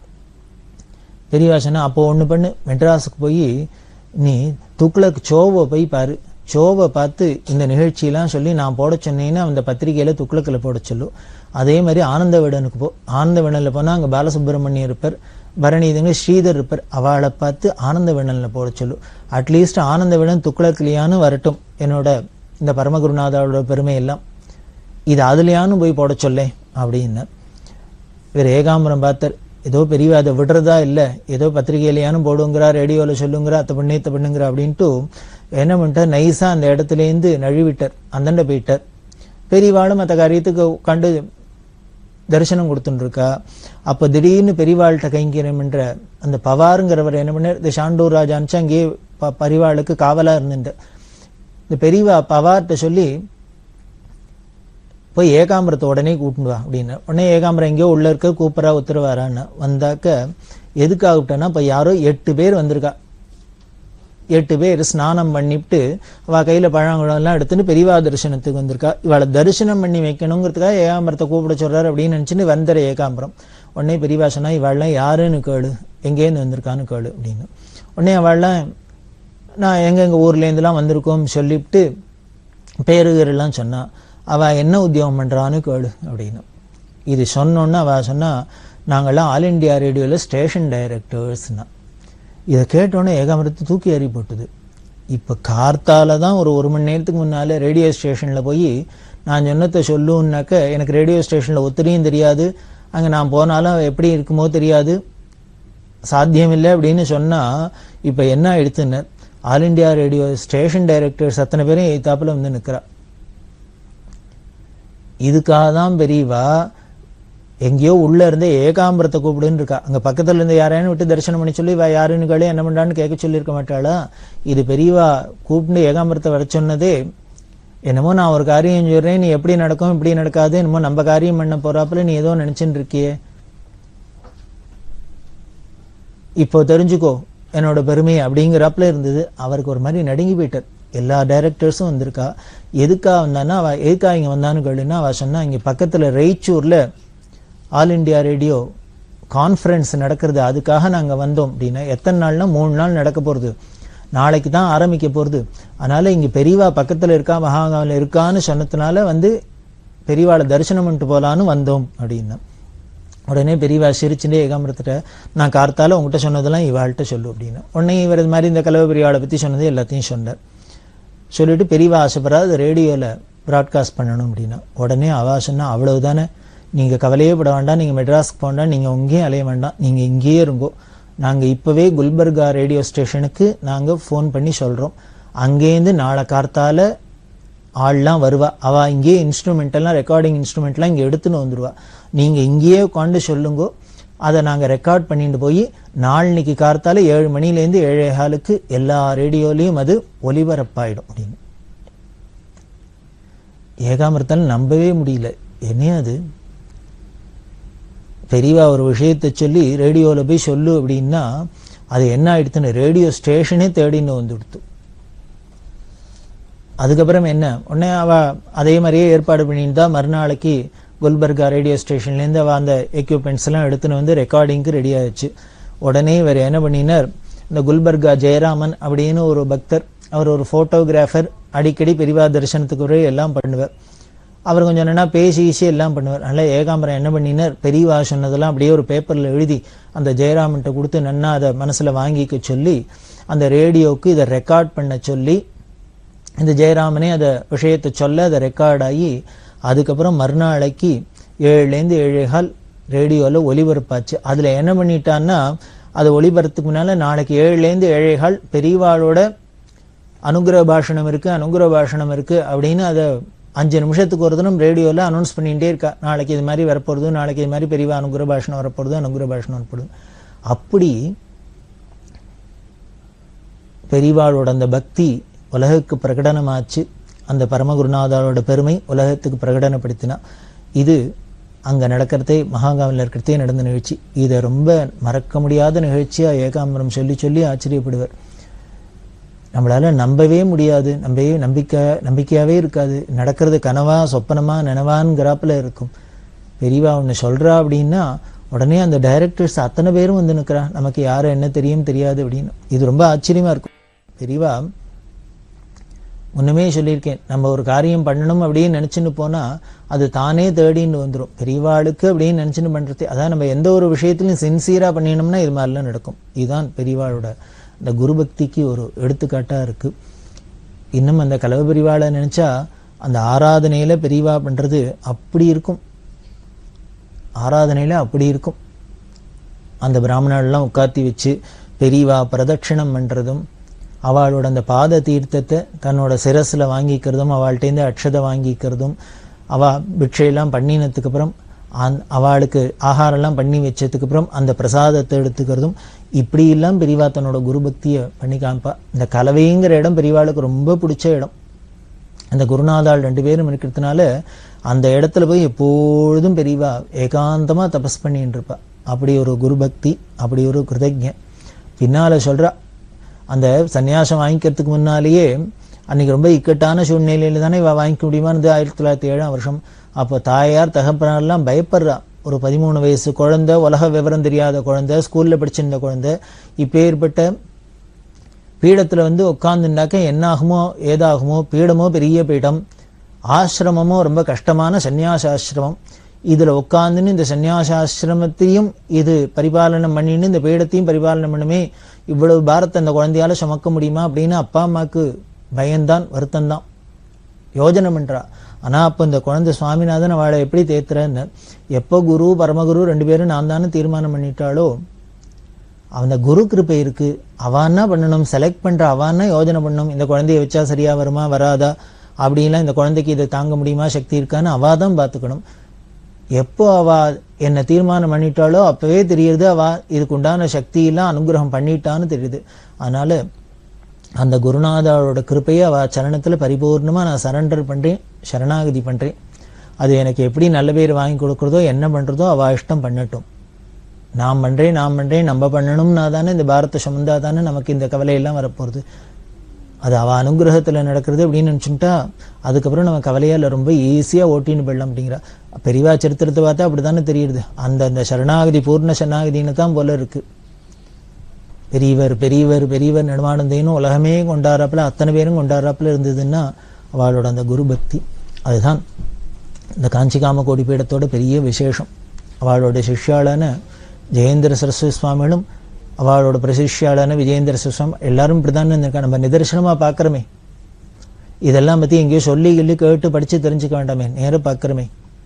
[SPEAKER 5] பெரியவா சொன்னா அப்போ ஒண்ணு பண்ணு மெட்ராஸுக்கு போய் நீ துக்ளக் சோவை போய் பாரு சோவை பார்த்து இந்த நிகழ்ச்சியெல்லாம் சொல்லி நான் போட சொன்னேன்னா அந்த பத்திரிகையில துக்ளக்கில் போட சொல்லு அதே மாதிரி ஆனந்த விடனுக்கு போ ஆனந்த விடனில் போனா அங்க பாலசுப்ரமணியம் இருப்பார் பரணி இதுங்க ஸ்ரீதர் இருப்பார் அவளை பார்த்து ஆனந்த விடன்ல போட சொல்லு அட்லீஸ்ட் ஆனந்த விடன் துக்ளக்லியான்னு வரட்டும் என்னோட இந்த பரமகுருநாதாவோட பெருமை எல்லாம் இது அதுலயானு போய் போட சொல்லேன் அப்படின்னு இவர் ஏகாம்பரம் பார்த்தார் ஏதோ பெரியவா அதை விடுறதா இல்ல ஏதோ பத்திரிகையிலையானும் போடுங்கிறா ரேடியோல சொல்லுங்கிறா அத்தை பண்ணு இத்தை பண்ணுங்கிற அப்படின்ட்டு என்ன பண்ணிட்டார் நைஸா அந்த இடத்துல இருந்து நழுவிட்டார் அந்தண்ட போயிட்டார் பெரியவாளும் மற்ற காரியத்துக்கு கண்டு தரிசனம் கொடுத்துட்டு இருக்கா அப்ப திடீர்னு பெரியவாள்கிட்ட கைங்கரியம் என்ற அந்த பவாருங்கிறவர் என்ன பண்ணார் இந்த ஷாண்டூர் ராஜா அனுப்பிச்சு அங்கேயே ப- பரிவாளுக்கு காவலா இருந்துட்டு இந்த பெரியவா பவார்கிட்ட சொல்லி போய் ஏகாம்பரத்தை உடனே கூட்டிட்டு வா அப்படின்னு உடனே ஏகாம்பரம் எங்கேயோ உள்ள இருக்க கூப்பரா உத்தரவாரான்னு வந்தாக்க எதுக்காக விட்டேன்னா இப்ப யாரோ எட்டு பேர் வந்திருக்கா எட்டு பேர் ஸ்நானம் பண்ணிவிட்டு அவ கையில பழங்குழம் எல்லாம் எடுத்துட்டு பெரியவா தரிசனத்துக்கு வந்திருக்கா இவளை தரிசனம் பண்ணி வைக்கணுங்கிறதுக்காக ஏகாம்பரத்தை கூப்பிட சொல்றாரு அப்படின்னு நினைச்சுன்னு வந்தர ஏகாம்பரம் உடனே பெரியவா சொன்னா இவள்லாம் யாருன்னு கேளு எங்கேருந்து வந்திருக்கான்னு கேளு அப்படின்னு உடனே அவள்லாம் நான் எங்க எங்க ஊர்ல இருந்துலாம் வந்திருக்கோம் சொல்லிவிட்டு பேருகர் எல்லாம் சொன்னா அவ என்ன உத்தியோகம் பண்றான்னு கேளு அப்படின்னு இது சொன்னோன்னா அவ சொன்னா நாங்கெல்லாம் ஆல் இண்டியா ரேடியோல ஸ்டேஷன் டைரக்டர்ஸ்னா இதை கேட்டோன்னே ஏகாமரத்து தூக்கி எறி போட்டுது இப்ப கார்த்தால தான் ஒரு ஒரு மணி நேரத்துக்கு முன்னால ரேடியோ ஸ்டேஷன்ல போய் நான் சொன்னதை சொல்லுன்னாக்க எனக்கு ரேடியோ ஸ்டேஷன்ல ஒத்திரியும் தெரியாது அங்க நான் போனாலும் எப்படி இருக்குமோ தெரியாது சாத்தியமில்லை அப்படின்னு சொன்னா இப்ப என்ன ஆயிடுத்துன்னு all India radio station directors அத்தனை பேரும் எய்தாப்புல வந்து நிக்கிறா இதுக்காக தான் பெரியவா எங்கேயோ உள்ள இருந்தே ஏகாம்பரத்தை கூப்பிடுன்னு இருக்கா அங்க பக்கத்துல இருந்து யாரையானு விட்டு தரிசனம் பண்ணி சொல்லி இவ யாருன்னு கேளு என்ன பண்றான்னு கேட்க சொல்லியிருக்க மாட்டாளா இது பெரியவா கூப்பிட்டு ஏகாம்பரத்தை வர சொன்னதே என்னமோ நான் ஒரு காரியம் சொல்றேன் நீ எப்படி நடக்கும் இப்படி நடக்காது என்னமோ நம்ம காரியம் பண்ண போறாப்புல நீ ஏதோ நினைச்சுட்டு இருக்கியே இப்போ தெரிஞ்சுக்கோ என்னோட பெருமை அப்படிங்கிறாப்புல இருந்தது அவருக்கு ஒரு மாதிரி நடுங்கி போயிட்டார் எல்லா டைரக்டர்ஸும் வந்திருக்கா எதுக்கா வந்தான்னா அவ எதுக்கா இங்க வந்தான்னு கேளுன்னா அவ சொன்னா இங்க பக்கத்துல ரெய்ச்சூர்ல ஆல் இண்டியா ரேடியோ கான்ஃபரன்ஸ் நடக்கிறது அதுக்காக நாங்க வந்தோம் அப்படின்னா எத்தனை நாள்னா மூணு நாள் நடக்க போறது நாளைக்கு தான் ஆரம்பிக்க போறது அதனால இங்க பெரியவா பக்கத்துல இருக்கா மகாகாவில் இருக்கான்னு சொன்னதுனால வந்து பெரியவாளை தரிசனம் பண்ணிட்டு போலான்னு வந்தோம் அப்படின்னா உடனே பெரியவா சிரிச்சுட்டே ஏகாம்பரத்திட்ட நான் கார்த்தால உங்ககிட்ட சொன்னதெல்லாம் இவாள்கிட்ட சொல்லு அப்படின்னு உடனே இவர் இது மாதிரி இந்த கலவை பெரியவாளை பத்தி சொன்னது எல்லாத்தையும் சொன்னார் சொல்லிட்டு பெரியவா ஆசைப்படுறா அது ரேடியோல ப்ராட்காஸ்ட் பண்ணணும் அப்படின்னா உடனே அவா சொன்னா அவ்வளவுதானே நீங்க கவலையே பட வேண்டாம் நீங்க மெட்ராஸ்க்கு போண்டா நீங்க இங்கேயும் அலைய வேண்டாம் நீங்க இங்கேயே இருங்கோ நாங்க இப்பவே குல்பர்கா ரேடியோ ஸ்டேஷனுக்கு நாங்க ஃபோன் பண்ணி சொல்றோம் அங்கேருந்து நாளை கார்த்தால ஆள்லாம் வருவா அவ இங்கேயே இன்ஸ்ட்ருமெண்ட் எல்லாம் ரெக்கார்டிங் இன்ஸ்ட்ருமெண்ட்லாம் இங்க எடுத்துன்னு வந்துருவா நீங்க இங்கேயே உட்காந்து சொல்லுங்கோ அதை நாங்க ரெக்கார்ட் பண்ணிட்டு போய் நாளைக்கு கார்த்தால ஏழு மணிலேருந்து ஏழே காலுக்கு எல்லா ரேடியோலையும் அது ஒலிபரப்பாயிடும் அப்படின்னு ஏகாமிரத்தால் நம்பவே முடியல என்ன அது பெரியவா ஒரு விஷயத்தை சொல்லி ரேடியோல போய் சொல்லு அப்படின்னா அது என்ன ஆயிடுத்துன்னு ரேடியோ ஸ்டேஷனே தேடின்னு வந்து கொடுத்து அதுக்கப்புறம் என்ன உடனே அவ அதே மாதிரியே ஏற்பாடு பண்ணியிருந்தா மறுநாளைக்கு குல்பர்கா ரேடியோ ஸ்டேஷன்லேருந்து அவ அந்த எக்யூப்மெண்ட்ஸ் எல்லாம் எடுத்துன்னு வந்து ரெக்கார்டிங்க்கு ரெடி ஆயிடுச்சு உடனே இவர் என்ன பண்ணினார் இந்த குல்பர்கா ஜெயராமன் அப்படின்னு ஒரு பக்தர் அவர் ஒரு போட்டோகிராஃபர் அடிக்கடி பெரிவா தரிசனத்துக்கு ஒரு எல்லாம் பண்ணுவார் அவர் கொஞ்சம் என்னன்னா பேசி ஈசி எல்லாம் பண்ணுவார் அதனால ஏகாம்பரம் என்ன பண்ணினார் பெரியவா சொன்னதெல்லாம் அப்படியே ஒரு பேப்பர்ல எழுதி அந்த ஜெயராமன்ட்ட கொடுத்து நன்னா அதை மனசுல வாங்கிக்க சொல்லி அந்த ரேடியோவுக்கு இதை ரெக்கார்ட் பண்ண சொல்லி இந்த ஜெயராமனே அதை விஷயத்தை சொல்ல அதை ரெக்கார்ட் ஆகி அதுக்கப்புறம் மறுநாளைக்கு ஏழுலேருந்து ஏழேகால் ரேடியோவில் ஒலிபரப்பாச்சு அதில் என்ன பண்ணிட்டான்னா அது ஒளிபரத்துக்கு முன்னால் நாளைக்கு ஏழுலேருந்து ஏழேகால் பெரியவாளோட அனுகிரக பாஷணம் இருக்கு அனுகிரக பாஷணம் இருக்கு அப்படின்னு அதை அஞ்சு நிமிஷத்துக்கு ஒரு தினம் ரேடியோவில் அனௌன்ஸ் பண்ணிகிட்டே இருக்கா நாளைக்கு இது மாதிரி வரப்போகிறது நாளைக்கு இது மாதிரி பெரியவா அனுகிரக பாஷணம் வரப்போகிறது அனுகிரக பாஷணம் வரப்போகுது அப்படி பெரியவாளோட அந்த பக்தி உலகுக்கு பிரகடனமாச்சு அந்த பரமகுருநாதாரோட பெருமை உலகத்துக்கு பிரகடனப்படுத்தினா இது அங்க நடக்கிறதே மகாகாவில் இருக்கிறதே நடந்த நிகழ்ச்சி இதை ரொம்ப மறக்க முடியாத நிகழ்ச்சியா ஏகாம்பரம் சொல்லி சொல்லி ஆச்சரியப்படுவார் நம்மளால நம்பவே முடியாது நம்பவே நம்பிக்கை நம்பிக்கையாவே இருக்காது நடக்கிறது கனவா சொப்பனமா நினவான்ங்கிறாப்புல இருக்கும் பெரியவா ஒன்று சொல்றா அப்படின்னா உடனே அந்த டைரக்டர்ஸ் அத்தனை பேரும் வந்து நிற்கிறா நமக்கு யாரும் என்ன தெரியும் தெரியாது அப்படின்னு இது ரொம்ப ஆச்சரியமா இருக்கும் பெரியவா முன்னமே சொல்லியிருக்கேன் நம்ம ஒரு காரியம் பண்ணணும் அப்படின்னு நினைச்சுன்னு போனா அது தானே தேடின்னு வந்துடும் பெரியவாளுக்கு அப்படின்னு நினைச்சுன்னு பண்றது அதான் நம்ம எந்த ஒரு விஷயத்திலும் சின்சியரா பண்ணினோம்னா இது மாதிரிலாம் நடக்கும் இதுதான் பெரியவாளோட இந்த குரு பக்திக்கு ஒரு எடுத்துக்காட்டா இருக்கு இன்னும் அந்த கலவ பெரியவாளை நினைச்சா அந்த ஆராதனையில பெரியவா பண்றது அப்படி இருக்கும் ஆராதனையில அப்படி இருக்கும் அந்த பிராமணர்லாம் உட்காத்தி வச்சு பெரியவா பிரதட்சிணம் பண்றதும் அவளோட அந்த பாத தீர்த்தத்தை தன்னோட சிரஸ்ல வாங்கிக்கிறதும் அவள்கிட்டேருந்து அக்ஷதை வாங்கிக்கிறதும் அவ பிட்சையெல்லாம் பண்ணினதுக்கு அப்புறம் அந் அவளுக்கு ஆகாரம்லாம் பண்ணி வச்சதுக்கு அப்புறம் அந்த பிரசாதத்தை எடுத்துக்கிறதும் இப்படி எல்லாம் பெரியவா தன்னோட குரு பக்தியை பண்ணி காமிப்பா இந்த கலவைங்கிற இடம் பெரியவாளுக்கு ரொம்ப பிடிச்ச இடம் அந்த குருநாதாள் ரெண்டு பேரும் இருக்கிறதுனால அந்த இடத்துல போய் எப்பொழுதும் பெரியவா ஏகாந்தமா தபஸ் பண்ணிட்டு இருப்பா அப்படி ஒரு குரு பக்தி அப்படி ஒரு கிருதஜ பின்னால சொல்றா அந்த சன்னியாசம் வாங்கிக்கிறதுக்கு முன்னாலேயே அன்னைக்கு ரொம்ப இக்கட்டான சூழ்நிலையில தானே இவ வாங்கிக்க முடியுமா இருந்து ஆயிரத்தி தொள்ளாயிரத்தி ஏழாம் வருஷம் அப்போ தாயார் தகப்பனார்லாம் பயப்படுறா ஒரு பதிமூணு வயசு குழந்தை உலக விவரம் தெரியாத குழந்தை ஸ்கூல்ல படிச்சிருந்த குழந்தை இப்பேற்பட்ட பீடத்துல வந்து உட்கார்ந்துட்டாக்க என்ன ஆகுமோ ஏதாகுமோ பீடமோ பெரிய பீடம் ஆசிரமமோ ரொம்ப கஷ்டமான சந்நியாசாசிரமம் இதுல உட்கார்ந்துன்னு இந்த சந்நியாசாசிரமத்தையும் இது பரிபாலனம் பண்ணின்னு இந்த பீடத்தையும் பரிபாலனம் பண்ணுமே இவ்வளவு பாரத்தை அந்த குழந்தையால சுமக்க முடியுமா அப்படின்னு அப்பா அம்மாக்கு பயம்தான் வருத்தம்தான் யோஜனை பண்றா ஆனா அப்ப இந்த குழந்தை சுவாமிநாதன் அவளை எப்படி தேத்துறன்னு எப்போ குரு பரமகுரு ரெண்டு பேரும் நான் தானே தீர்மானம் பண்ணிட்டாளோ அந்த குரு கிருப்பை இருக்கு அவ என்ன பண்ணணும் செலக்ட் பண்ற அவ என்ன யோஜனை பண்ணணும் இந்த குழந்தைய வச்சா சரியா வருமா வராதா அப்படின்லாம் இந்த குழந்தைக்கு இதை தாங்க முடியுமா சக்தி இருக்கான்னு அவ தான் பார்த்துக்கணும் எப்போ அவ என்ன தீர்மானம் பண்ணிட்டாளோ அப்பவே தெரியுது அவ இதுக்கு உண்டான சக்தியெல்லாம் அனுகிரகம் பண்ணிட்டான்னு தெரியுது அதனால அந்த குருநாதாவோட கிருப்பையை அவ சரணத்துல பரிபூர்ணமா நான் சரண்டர் பண்றேன் சரணாகதி பண்றேன் அது எனக்கு எப்படி நல்ல பேர் வாங்கி கொடுக்கறதோ என்ன பண்றதோ அவ இஷ்டம் பண்ணட்டும் நான் பண்றேன் நான் பண்றேன் நம்ம பண்ணணும்னா தானே இந்த பாரத சுமந்தா தானே நமக்கு இந்த கவலையெல்லாம் வரப்போறது அது அவ அனுகிரகத்துல நடக்கிறது அப்படின்னு நினைச்சுட்டா அதுக்கப்புறம் நம்ம கவலையால ரொம்ப ஈஸியா ஓட்டின்னு போயிடலாம் அப்படிங்கிறா பெரியவா சரித்திரத்தை பார்த்தா அப்படித்தானே தெரியுது அந்த அந்த சரணாகதி பூர்ண சரணாகதின்னு தான் போல இருக்கு பெரியவர் பெரியவர் பெரியவர் நெடுமானந்தைன்னு உலகமே கொண்டாடுறாப்புல அத்தனை பேரும் கொண்டாடுறாப்புல இருந்ததுன்னா அவளோட அந்த குரு பக்தி அதுதான் இந்த காஞ்சிகாம கோடி பீடத்தோட பெரிய விசேஷம் அவளோட சிஷ்யாளான ஜெயேந்திர சரஸ்வதி சுவாமிகளும் அவளோட பிரசிஷ்யாளான விஜயேந்திர சுவாமி எல்லாரும் இப்படிதான் இருந்திருக்கா நம்ம நிதர்சனமா பார்க்கறோமே இதெல்லாம் பத்தி எங்கேயோ சொல்லி கிள்ளி கேட்டு படிச்சு தெரிஞ்சுக்க வேண்டாமே நேர பார்க்கறோமே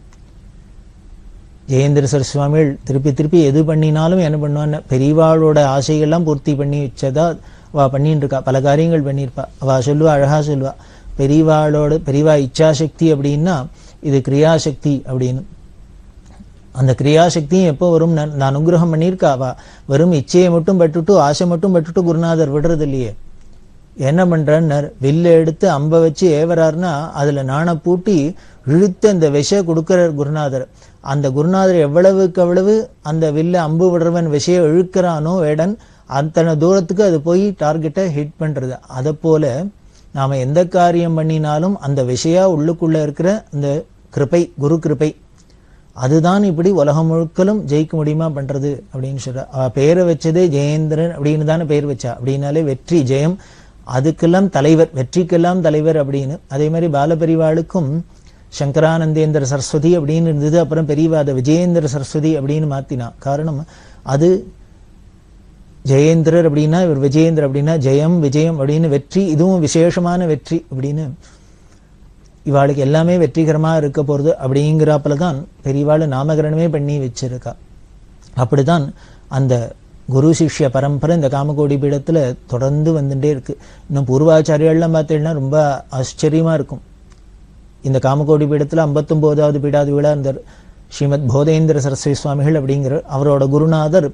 [SPEAKER 5] ஜெயேந்திர சரஸ்வதி சுவாமிகள் திருப்பி திருப்பி எது பண்ணினாலும் என்ன பண்ணுவான்னு பெரியவாளோட ஆசைகள்லாம் பூர்த்தி பண்ணி வச்சதா அவ பண்ணிட்டு இருக்கா பல காரியங்கள் பண்ணியிருப்பா அவ சொல்லுவா அழகா சொல்லுவா பெரியவாளோட பெரியவா இச்சாசக்தி அப்படின்னா இது கிரியாசக்தி அப்படின்னு அந்த கிரியாசக்தியும் எப்போ வரும் நான் நான் அனுகிரகம் பண்ணியிருக்கா அவ வெறும் இச்சையை மட்டும் பட்டுட்டு ஆசை மட்டும் பட்டுட்டு குருநாதர் விடுறது இல்லையே என்ன பண்றார் வில்ல எடுத்து அம்ப வச்சு ஏவறாருன்னா அதுல நாண பூட்டி இழுத்து அந்த விஷ கொடுக்கிறார் குருநாதர் அந்த குருநாதர் எவ்வளவுக்கு எவ்வளவு அந்த வில்ல அம்பு விடுறவன் விஷய இழுக்கிறானோ வேடன் அத்தனை தூரத்துக்கு அது போய் டார்கெட்டை ஹிட் பண்றது அதை போல நாம எந்த காரியம் பண்ணினாலும் அந்த விஷயா உள்ளுக்குள்ள இருக்கிற அந்த கிருபை குரு கிருபை அதுதான் இப்படி உலகம் முழுக்கலும் ஜெயிக்க முடியுமா பண்றது அப்படின்னு சொல்ற அவ பேரை வச்சதே ஜெயேந்திரன் அப்படின்னு தானே பேர் வச்சா அப்படின்னாலே வெற்றி ஜெயம் அதுக்கெல்லாம் தலைவர் வெற்றிக்கெல்லாம் தலைவர் அப்படின்னு அதே மாதிரி பாலபெரிவாளுக்கும் சங்கரானந்தேந்திர சரஸ்வதி அப்படின்னு இருந்தது அப்புறம் பெரியவா அதை விஜயேந்திர சரஸ்வதி அப்படின்னு மாத்தினா காரணம் அது ஜெயேந்திரர் அப்படின்னா இவர் விஜயேந்திர அப்படின்னா ஜெயம் விஜயம் அப்படின்னு வெற்றி இதுவும் விசேஷமான வெற்றி அப்படின்னு இவாளுக்கு எல்லாமே வெற்றிகரமா இருக்க போறது அப்படிங்கிறாப்புல தான் பெரியவாள் நாமகரணமே பண்ணி வச்சிருக்கா அப்படிதான் அந்த குரு சிஷ்ய பரம்பரை இந்த காமகோடி பீடத்துல தொடர்ந்து வந்துட்டே இருக்கு இன்னும் பூர்வாச்சாரியெல்லாம் பார்த்தீங்கன்னா ரொம்ப ஆச்சரியமா இருக்கும் இந்த காமகோடி பீடத்துல ஐம்பத்தொன்பதாவது பீடாதி விழா இந்த ஸ்ரீமத் போதேந்திர சரஸ்வதி சுவாமிகள் அப்படிங்கிற அவரோட குருநாதர்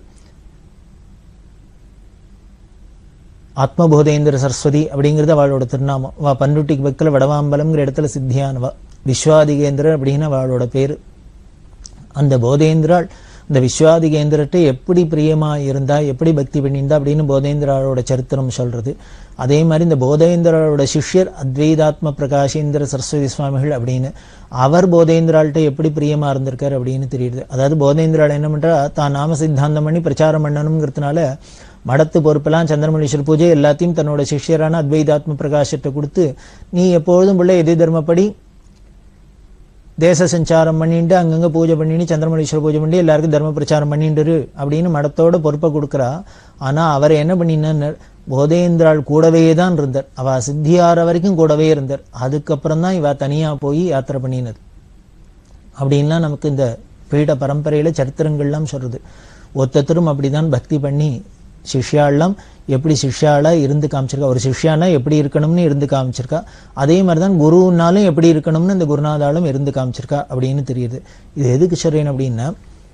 [SPEAKER 5] ஆத்மபோதேந்திர சரஸ்வதி அப்படிங்கிறது அவளோட திருநாமம் வா பன்ருட்டிக்கு பக்கத்தில் வடவாம்பலம்ங்கிற இடத்துல சித்தியானவா விஸ்வாதிகேந்திரர் அப்படின்னு அவளோட பேரு அந்த போதேந்திராள் இந்த விஸ்வாதிகேந்திரத்தை எப்படி பிரியமா இருந்தா எப்படி பக்தி பண்ணியிருந்தா அப்படின்னு போதேந்திராளோட சரித்திரம் சொல்றது அதே மாதிரி இந்த போதேந்திராளோட சிஷ்யர் அத்வைதாத்ம பிரகாஷேந்திர சரஸ்வதி சுவாமிகள் அப்படின்னு அவர் போதேந்திராள்கிட்ட எப்படி பிரியமா இருந்திருக்காரு அப்படின்னு தெரியுது அதாவது போதேந்திராள் என்ன பண்றா தான் நாம சித்தாந்தம் பண்ணி பிரச்சாரம் பண்ணணுங்கிறதுனால மடத்து பொறுப்பெல்லாம் சந்திரமணீஸ்வர பூஜை எல்லாத்தையும் தன்னோட சிஷ்யரான அத்வைதாத்ம பிரகாசத்தை கொடுத்து நீ எப்பொழுதும் பிள்ளை எதி தர்மப்படி தேச சஞ்சாரம் பண்ணிட்டு அங்கங்க பூஜை பண்ணிட்டு சந்திரமணீஸ்வர பூஜை பண்ணி எல்லாருக்கும் தர்ம பிரச்சாரம் பண்ணிட்டு அப்படின்னு மடத்தோட பொறுப்பை கொடுக்குறா ஆனா அவர் என்ன பண்ணினார் போதேந்திராள் கூடவே தான் இருந்தார் அவ சித்தியார வரைக்கும் கூடவே இருந்தார் அதுக்கப்புறம் தான் இவ தனியா போய் யாத்திரை பண்ணினது அப்படின்லாம் நமக்கு இந்த பீட பரம்பரையில சரித்திரங்கள்லாம் சொல்றது ஒத்தத்தரும் அப்படிதான் பக்தி பண்ணி சிஷ்யாலாம் எப்படி சிஷ்யாளா இருந்து காமிச்சிருக்கா ஒரு சிஷ்யானா எப்படி இருக்கணும்னு இருந்து காமிச்சிருக்கா அதே மாதிரிதான் குருனாலும் எப்படி இருக்கணும்னு இந்த குருநாதாலும் இருந்து காமிச்சிருக்கா அப்படின்னு தெரியுது இது எதுக்கு சொல்றேன் அப்படின்னா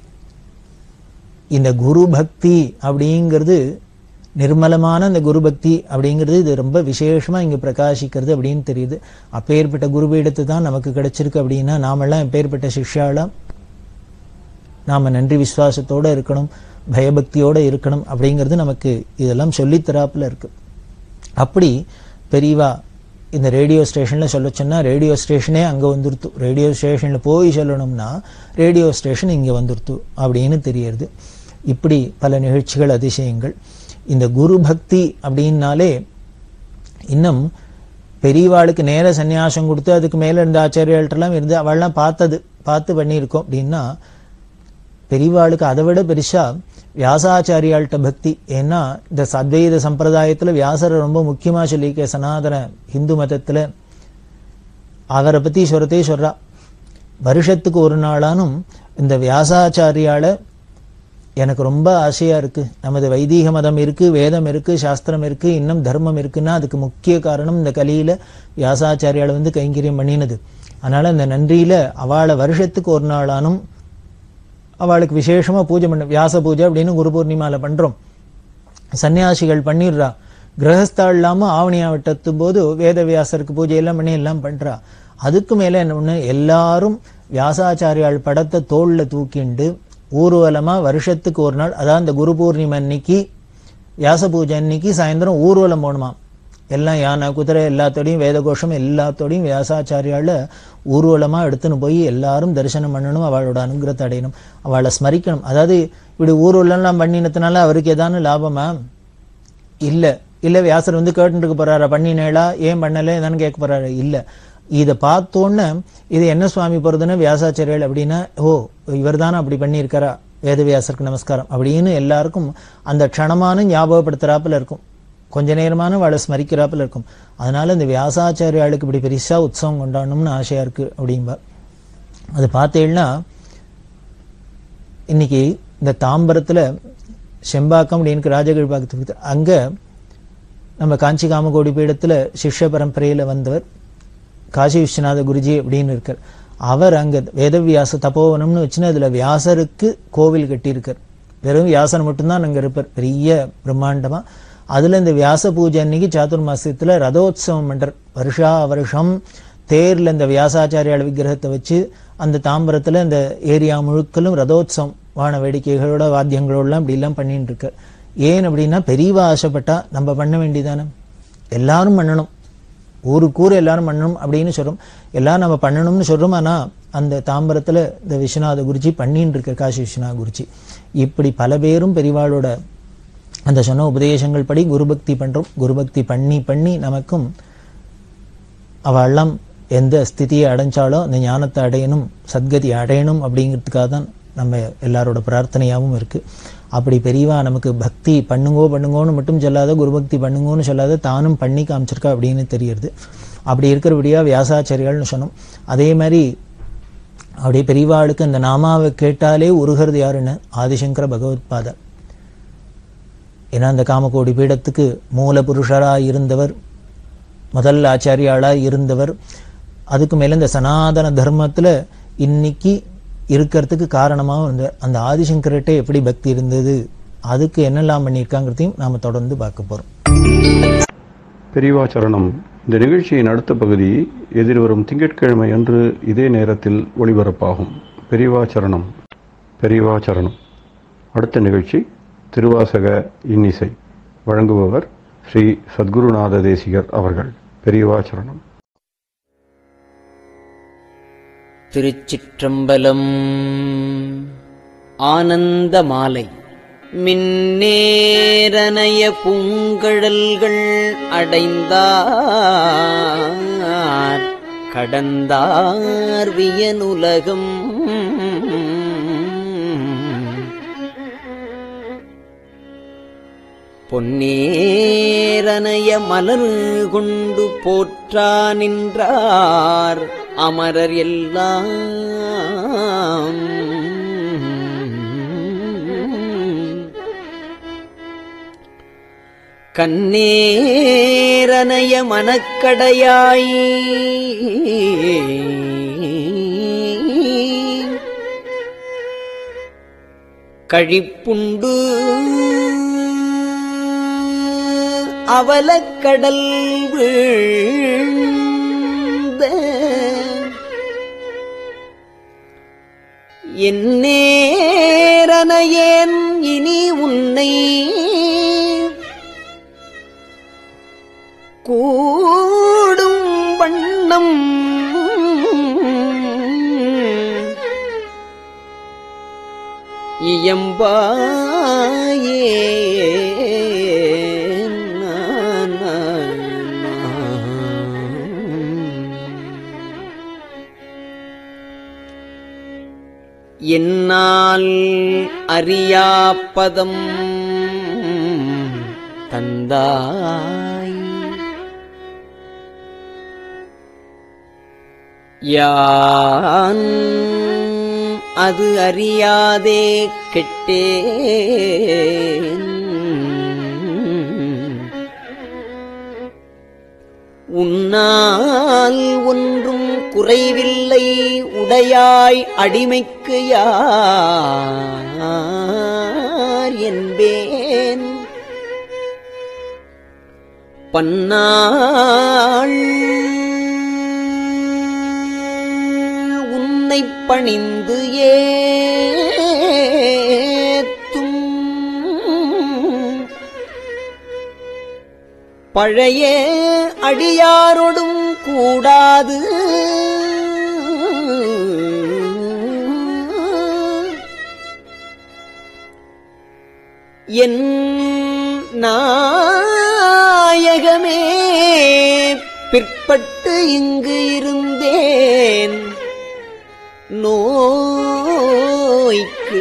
[SPEAKER 5] இந்த குரு பக்தி அப்படிங்கிறது நிர்மலமான அந்த குரு பக்தி அப்படிங்கிறது இது ரொம்ப விசேஷமா இங்க பிரகாசிக்கிறது அப்படின்னு தெரியுது அப்பேற்பட்ட குருபீடத்து தான் நமக்கு கிடைச்சிருக்கு அப்படின்னா நாமெல்லாம் எப்பேற்பட்ட சிஷ்யாலாம் நாம நன்றி விசுவாசத்தோட இருக்கணும் பயபக்தியோட இருக்கணும் அப்படிங்கிறது நமக்கு இதெல்லாம் சொல்லித் தராப்புல இருக்கு அப்படி பெரியவா இந்த ரேடியோ ஸ்டேஷன்ல சொல்ல சொன்னா ரேடியோ ஸ்டேஷனே அங்க வந்துருத்து ரேடியோ ஸ்டேஷன்ல போய் சொல்லணும்னா ரேடியோ ஸ்டேஷன் இங்க வந்துருத்து அப்படின்னு தெரியறது இப்படி பல நிகழ்ச்சிகள் அதிசயங்கள் இந்த குரு பக்தி அப்படின்னாலே இன்னும் பெரியவாளுக்கு நேர சந்நியாசம் கொடுத்து அதுக்கு மேல இருந்த ஆச்சாரியர்கள்ட்டெல்லாம் இருந்து அவள்லாம் பார்த்தது பார்த்து பண்ணியிருக்கோம் அப்படின்னா பெரியவாளுக்கு அதை விட பெருசா வியாசாச்சாரியாள்கிட்ட பக்தி ஏன்னா இந்த சத்வைத சம்பிரதாயத்துல வியாசரை ரொம்ப முக்கியமா சொல்லியிருக்க சனாதன இந்து மதத்துல அவரை பத்தி சொல்றதே சொல்றா வருஷத்துக்கு ஒரு நாளானும் இந்த வியாசாச்சாரியால எனக்கு ரொம்ப ஆசையா இருக்கு நமது வைதீக மதம் இருக்கு வேதம் இருக்கு சாஸ்திரம் இருக்கு இன்னும் தர்மம் இருக்குன்னா அதுக்கு முக்கிய காரணம் இந்த கலியில வியாசாச்சாரியால வந்து கைங்கரியம் பண்ணினது அதனால இந்த நன்றியில அவளை வருஷத்துக்கு ஒரு நாளானும் அவளுக்கு விசேஷமா பூஜை பண்ண வியாச பூஜை அப்படின்னு குரு பூர்ணிமால பண்றோம் சன்னியாசிகள் பண்ணிடுறா கிரகஸ்தா இல்லாம ஆவணியா வெட்டத்தும் போது வேத வியாசருக்கு பூஜை எல்லாம் பண்ணி எல்லாம் பண்றா அதுக்கு மேல என்ன ஒண்ணு எல்லாரும் வியாசாச்சாரியால் படத்தை தோல்ல தூக்கிண்டு ஊர்வலமா வருஷத்துக்கு ஒரு நாள் அதான் இந்த குரு பூர்ணிமை அன்னைக்கு வியாச பூஜை அன்னைக்கு சாயந்தரம் ஊர்வலம் போகணுமாம் எல்லாம் யானை குதிரை எல்லாத்தோடையும் வேதகோஷம் எல்லாத்தோடையும் வியாசாச்சாரியால ஊர்வலமா எடுத்துன்னு போய் எல்லாரும் தரிசனம் பண்ணணும் அவளோட அனுகிரகத்தை அடையணும் அவளை ஸ்மரிக்கணும் அதாவது இப்படி ஊர்வலம்லாம் பண்ணினதுனால அவருக்கு ஏதானு லாபமா இல்ல இல்ல வியாசர் வந்து கேட்டுட்டு இருக்க போறாரா பண்ணினேளா ஏன் பண்ணல ஏதானு கேட்க போறாரு இல்ல இதை பார்த்தோன்னே இது என்ன சுவாமி போறதுன்னு வியாசாச்சாரியர்கள் அப்படின்னா ஓ இவர் தானே அப்படி பண்ணியிருக்காரா வேதவியாசருக்கு நமஸ்காரம் அப்படின்னு எல்லாருக்கும் அந்த க்ஷணமான ஞாபகப்படுத்துறாப்புல இருக்கும் கொஞ்ச நேரமான அவளை ஸ்மரிக்கிறாப்புல இருக்கும் அதனால இந்த வியாசாச்சாரியாளுக்கு இப்படி பெருசா உற்சவம் கொண்டாடணும்னு ஆசையா இருக்கு அப்படின்பா அது பார்த்தீங்கன்னா இன்னைக்கு இந்த தாம்பரத்துல செம்பாக்கம் அப்படின்னு ராஜகீழ்பாக்கத்துக்கு அங்க நம்ம காஞ்சி காமகோடி பீடத்துல சிஷ்ய பரம்பரையில வந்தவர் காசி விஸ்வநாத குருஜி அப்படின்னு இருக்கார் அவர் அங்க வேதவியாச தபோவனம்னு வச்சுன்னு அதுல வியாசருக்கு கோவில் கட்டியிருக்கார் வெறும் வியாசர் மட்டும்தான் அங்க இருப்பார் பெரிய பிரம்மாண்டமா அதுல இந்த வியாச பூஜை அன்னைக்கு சாதுர்மாசத்துல ரதோத்சவம் பண்றார் வருஷா வருஷம் தேர்ல இந்த வியாசாச்சாரியால் விக்கிரகத்தை வச்சு அந்த தாம்பரத்துல இந்த ஏரியா முழுக்கலும் ரதோத்சவம் வான வேடிக்கைகளோட வாத்தியங்களோடலாம் இப்படி எல்லாம் பண்ணிட்டு இருக்கார் ஏன் அப்படின்னா பெரியவா ஆசைப்பட்டா நம்ம பண்ண வேண்டியதானே எல்லாரும் பண்ணணும் ஊருக்கு ஊர் எல்லாரும் பண்ணணும் அப்படின்னு சொல்றோம் எல்லாரும் நம்ம பண்ணணும்னு சொல்றோம் ஆனா அந்த தாம்பரத்துல இந்த விஸ்வநாத குருஜி பண்ணின்னு இருக்க காசி விஸ்வநாத குருஜி இப்படி பல பேரும் பெரிவாளோட அந்த சொன்ன உபதேசங்கள் படி குருபக்தி பண்றோம் குருபக்தி பண்ணி பண்ணி நமக்கும் அவெல்லாம் எந்த ஸ்திதியை அடைஞ்சாலோ அந்த ஞானத்தை அடையணும் சத்கதி அடையணும் அப்படிங்கிறதுக்காக தான் நம்ம எல்லாரோட பிரார்த்தனையாகவும் இருக்கு அப்படி பெரியவா நமக்கு பக்தி பண்ணுங்கோ பண்ணுங்கோன்னு மட்டும் சொல்லாத குருபக்தி பண்ணுங்கோன்னு சொல்லாத தானும் பண்ணி காமிச்சிருக்கா அப்படின்னு தெரியுது அப்படி இருக்கிறபடியா வியாசாச்சாரியால்னு சொன்னோம் அதே மாதிரி அப்படியே பெரியவாளுக்கு அந்த நாமாவை கேட்டாலே உருகிறது யாருன்னு ஆதிசங்கர பகவத்பாதர் ஏன்னா அந்த காமகோடி பீடத்துக்கு மூல புருஷராக இருந்தவர் முதல் ஆச்சாரியாளா இருந்தவர் அதுக்கு மேல இந்த சனாதன தர்மத்துல இன்னைக்கு இருக்கிறதுக்கு காரணமாக இருந்தவர் அந்த ஆதிசங்கர்கிட்ட எப்படி பக்தி இருந்தது அதுக்கு என்னெல்லாம் பண்ணியிருக்காங்கிறதையும் நாம தொடர்ந்து பார்க்க போறோம்
[SPEAKER 1] பெரியவா சரணம் இந்த நிகழ்ச்சியின் அடுத்த பகுதி எதிர்வரும் திங்கட்கிழமை அன்று இதே நேரத்தில் ஒளிபரப்பாகும் பெரியவா சரணம் பெரியவா சரணம் அடுத்த நிகழ்ச்சி திருவாசக இன்னிசை வழங்குபவர் ஸ்ரீ சத்குருநாத தேசிகர் அவர்கள் பெரியவா சரணம்
[SPEAKER 6] திருச்சிற்றம்பலம் ஆனந்த மாலை மின்னேரனைய பூங்கழல்கள் அடைந்தார் கடந்தார் வியனுலகம் பொன்னேரனைய மலர் கொண்டு போற்றா நின்றார் அமரர் எல்லாம் கண்ணேரனைய மனக்கடையாய் கழிப்புண்டு அவலக்கடல் வீழ்ந்த என்னேரனையேன் இனி உன்னை கூடும் வண்ணம் இயம்பாயே என்னால் அறியாப்பதம் தந்தாய் யான் அது அறியாதே கெட்டேன் உன்னால் ஒன்றும் குறைவில்லை உடையாய் அடிமைக்கு யார் என்பேன் பன்னாள் உன்னை பணிந்து ஏத்தும் பழைய அடியாரோடும் கூடாது என் நாயகமே பிற்பட்டு இங்கு இருந்தேன் நோய்க்கு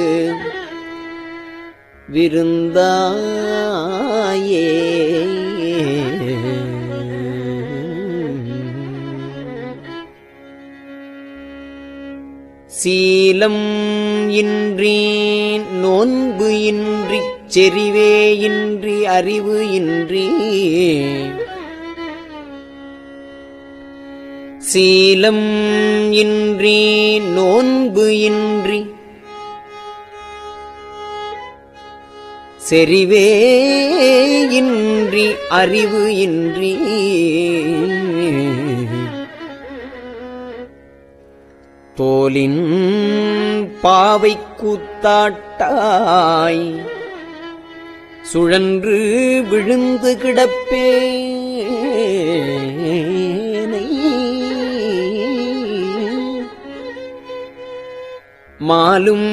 [SPEAKER 6] விருந்தாயே சீலம் இன்றி நோன்பு இன்றி செறிவே இன்றி அறிவு இன்றி சீலம் இன்றி நோன்பு இன்றி செறிவே இன்றி அறிவு இன்றி தோலின் பாவை கூத்தாட்டாய் சுழன்று விழுந்து கிடப்பேனை மாலும்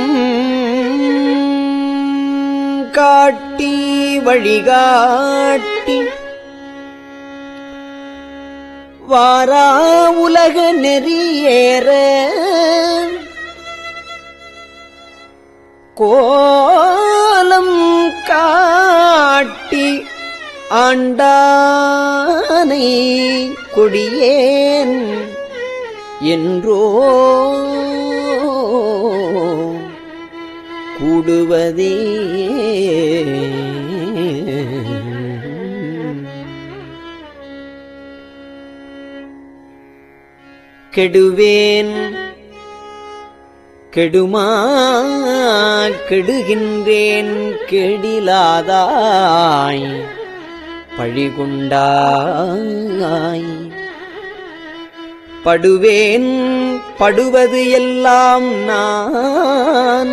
[SPEAKER 6] காட்டி வழிகாட்டி வாரா உலக நெறியேற கோலம் காட்டி ஆண்டானை கொடியேன் என்றோ கூடுவதே கெடுவேன் கெடுமா கெடுகின்றேன் கெடிலாதாய் பழிகுண்டாய் படுவேன் படுவது எல்லாம் நான்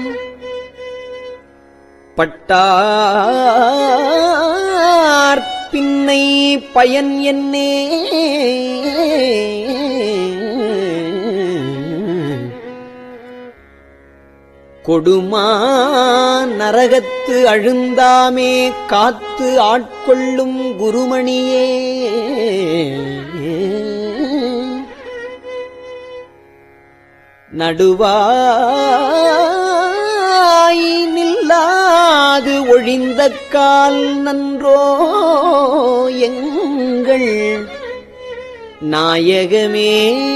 [SPEAKER 6] பட்டார் பின்னை பயன் என்னே கொடுமா நரகத்து அழுந்தாமே காத்து ஆட்கொள்ளும் குருமணியே நடுவாய் நில்லாது ஒழிந்த கால் நன்றோ எங்கள் நாயகமே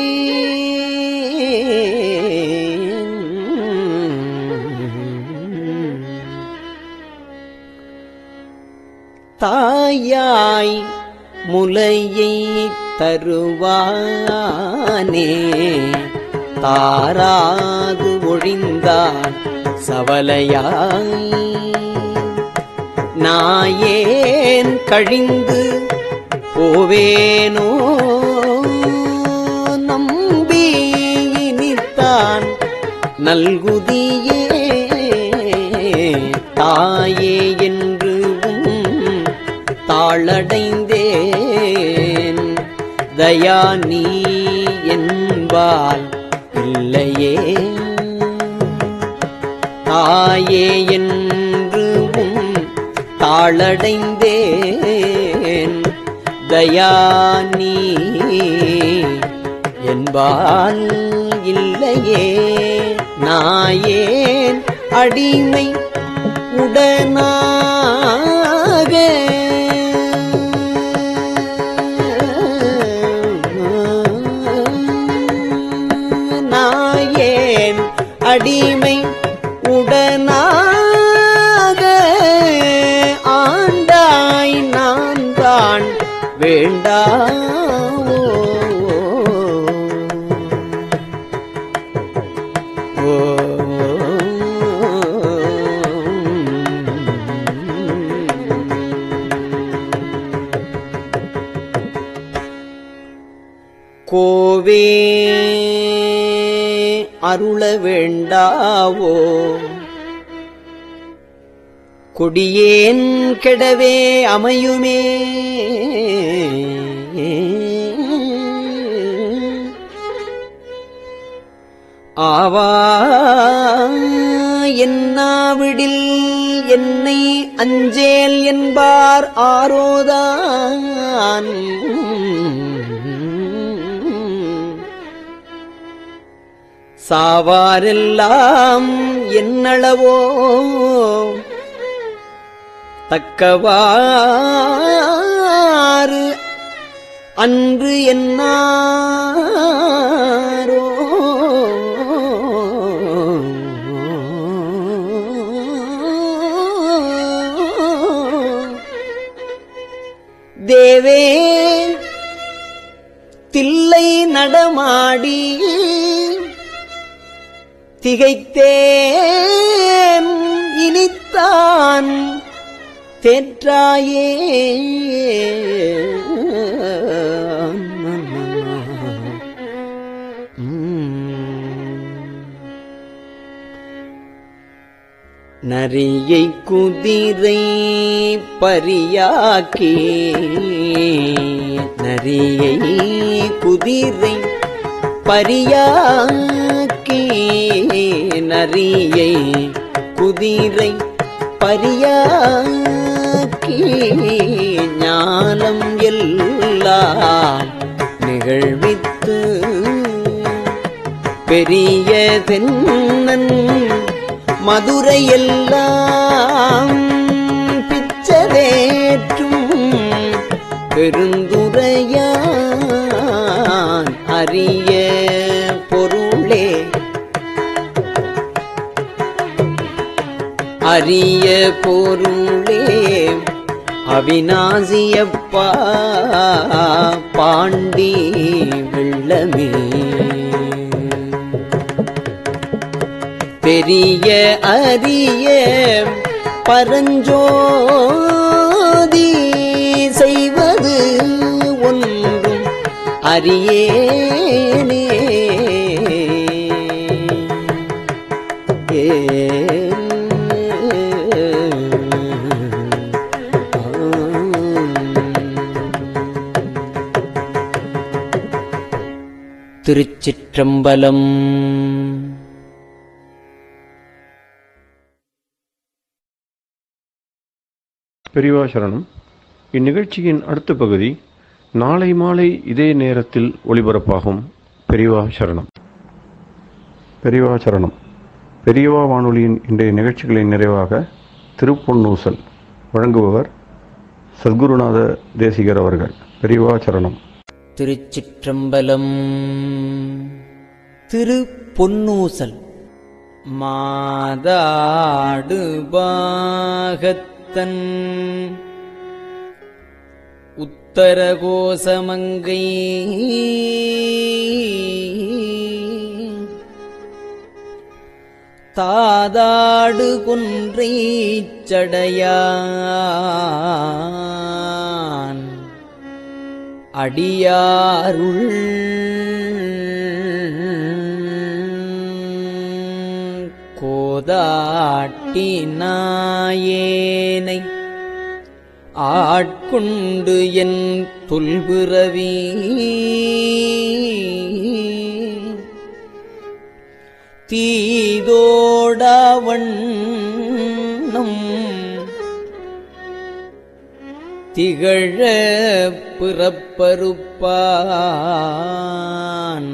[SPEAKER 6] தாயாய் முலையை தருவானே தாராது ஒழிந்தான் சவலையாய் நாயேன் கழிந்து போவேனோ நம்பி இனித்தான் நல்குதியே தாயே என்று உம் தாளடைந்தேன் தயா நீ என்பால் இல்லையே தாயே என்று உம் தாளடைந்தேன் தயா நீ என்பால் இல்லையே நாயேன் அடிமை உடனாக நாயேன் அடிமை உடனாக ஆண்டாய் நான் தான் வேண்டாவோ ஓ கோவே அருள வேண்டாவோ கொடியேன் கெடவே அமையுமே ஆவா என்னாவிடில் என்னை அஞ்சேல் என்பார் ஆரோதான் சாவாரெல்லாம் என்னளவோ தக்கவாறு அன்று என்னாரோ தேவே தில்லை நடமாடி திகைத்தேன் இனித்தான் தேற்றாயே நரியை குதிரை பரியாக்கி நரியை குதிரை பரியாக்கி நரியை குதிரை பரியாக்கி ஞானம் எல்லாம் நிகழ்வித்து பெரிய தென்னன் மதுரையெல்லாம் பிச்சதேற்றும் பெருந்துரையான் அரிய பொருளே அரிய பொருளே அவிநாசியப்பா பாண்டி வெள்ளமே பெரிய அரிய பரஞ்சோதி செய்வது ஒன்றும் அறியேனே திருச்சிற்றம்பலம்
[SPEAKER 1] பெரியவா சரணம் இந்நிகழ்ச்சியின் அடுத்த பகுதி நாளை மாலை இதே நேரத்தில் ஒளிபரப்பாகும் பெரியவா சரணம் பெரியவா சரணம் பெரியவா வானொலியின் இன்றைய நிகழ்ச்சிகளின் நிறைவாக திருப்பொன்னூசல் வழங்குபவர் சத்குருநாத தேசிகர் அவர்கள் பெரியவா சரணம்
[SPEAKER 6] திருச்சிற்றம்பலம் திரு பொன்னூசல் மாதாடு பாகத்தன் உத்தரகோசமங்கை தாதாடு குன்றை சடையான் அடியாருள் கோதாட்டி நாயேனை ஆட்கொண்டு என் தொல்பிறவி தீதோடவண்ணம் திகழ பிறப்பருப்பான்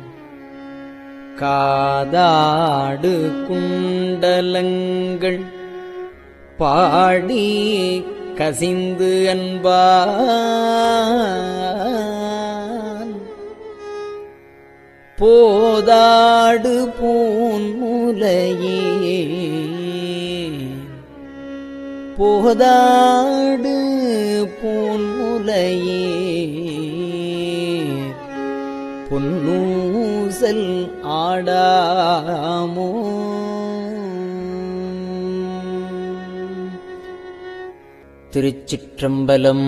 [SPEAKER 6] காதாடு குண்டலங்கள் பாடி கசிந்து அன்பான் போதாடு பூன்முலையே போதாடு பூன்முலையே பொன்னூசல் ஆடாமோ திருச்சிற்றம்பலம்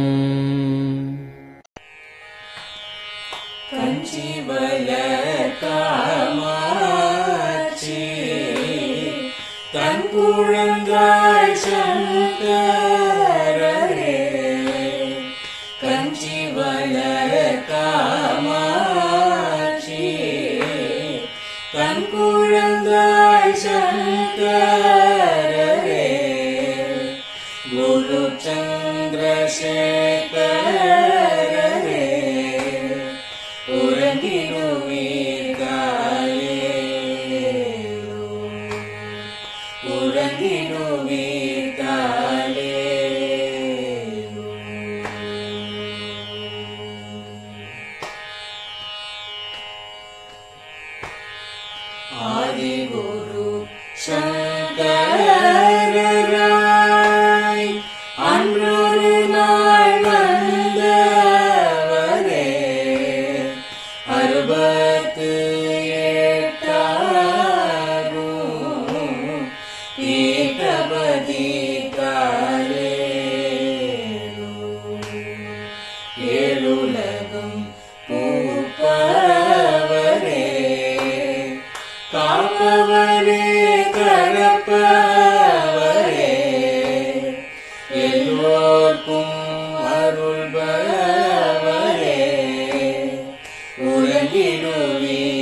[SPEAKER 7] அருள்பவரே உலகிடுவீர்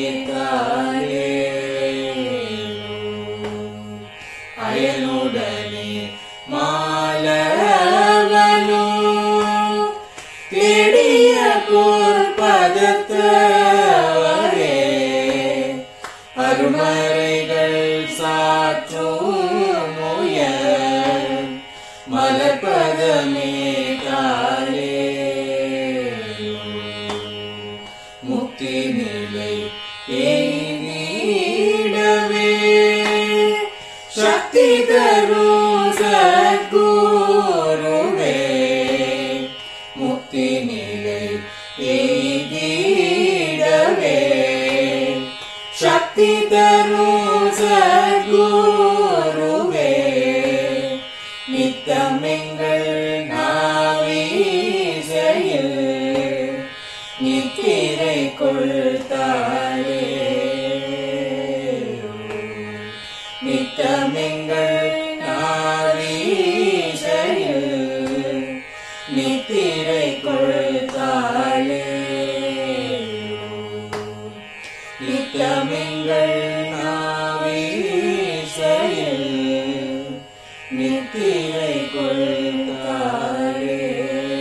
[SPEAKER 7] பதமே தாயே முக்தி நிலை எய்திடவே சக்தி தரும் சத்குருவே முக்தி நிலை எய்திடவே சக்தி தரும் சத்குருவே நித்தமெங்கள் நாவீசையில் நித்திரை கொள்தாயே நித்தமெங்கள் நாவீசையில் நித்திரை கொள்தாயே நித்தமெங்கள் நாவீசையில் நித்திரை கொள்தாயே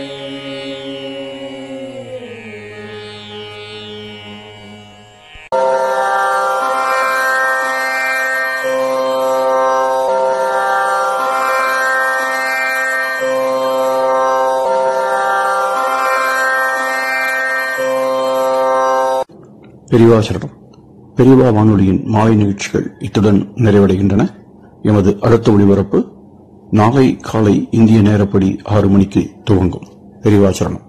[SPEAKER 1] பெரியவா சரணம் பெரியவா வானொலியின் மாலை நிகழ்ச்சிகள் இத்துடன் நிறைவடைகின்றன எமது அடுத்த ஒளிபரப்பு நாளை காலை இந்திய நேரப்படி ஆறு மணிக்கு துவங்கும் பெரியவா சரணம்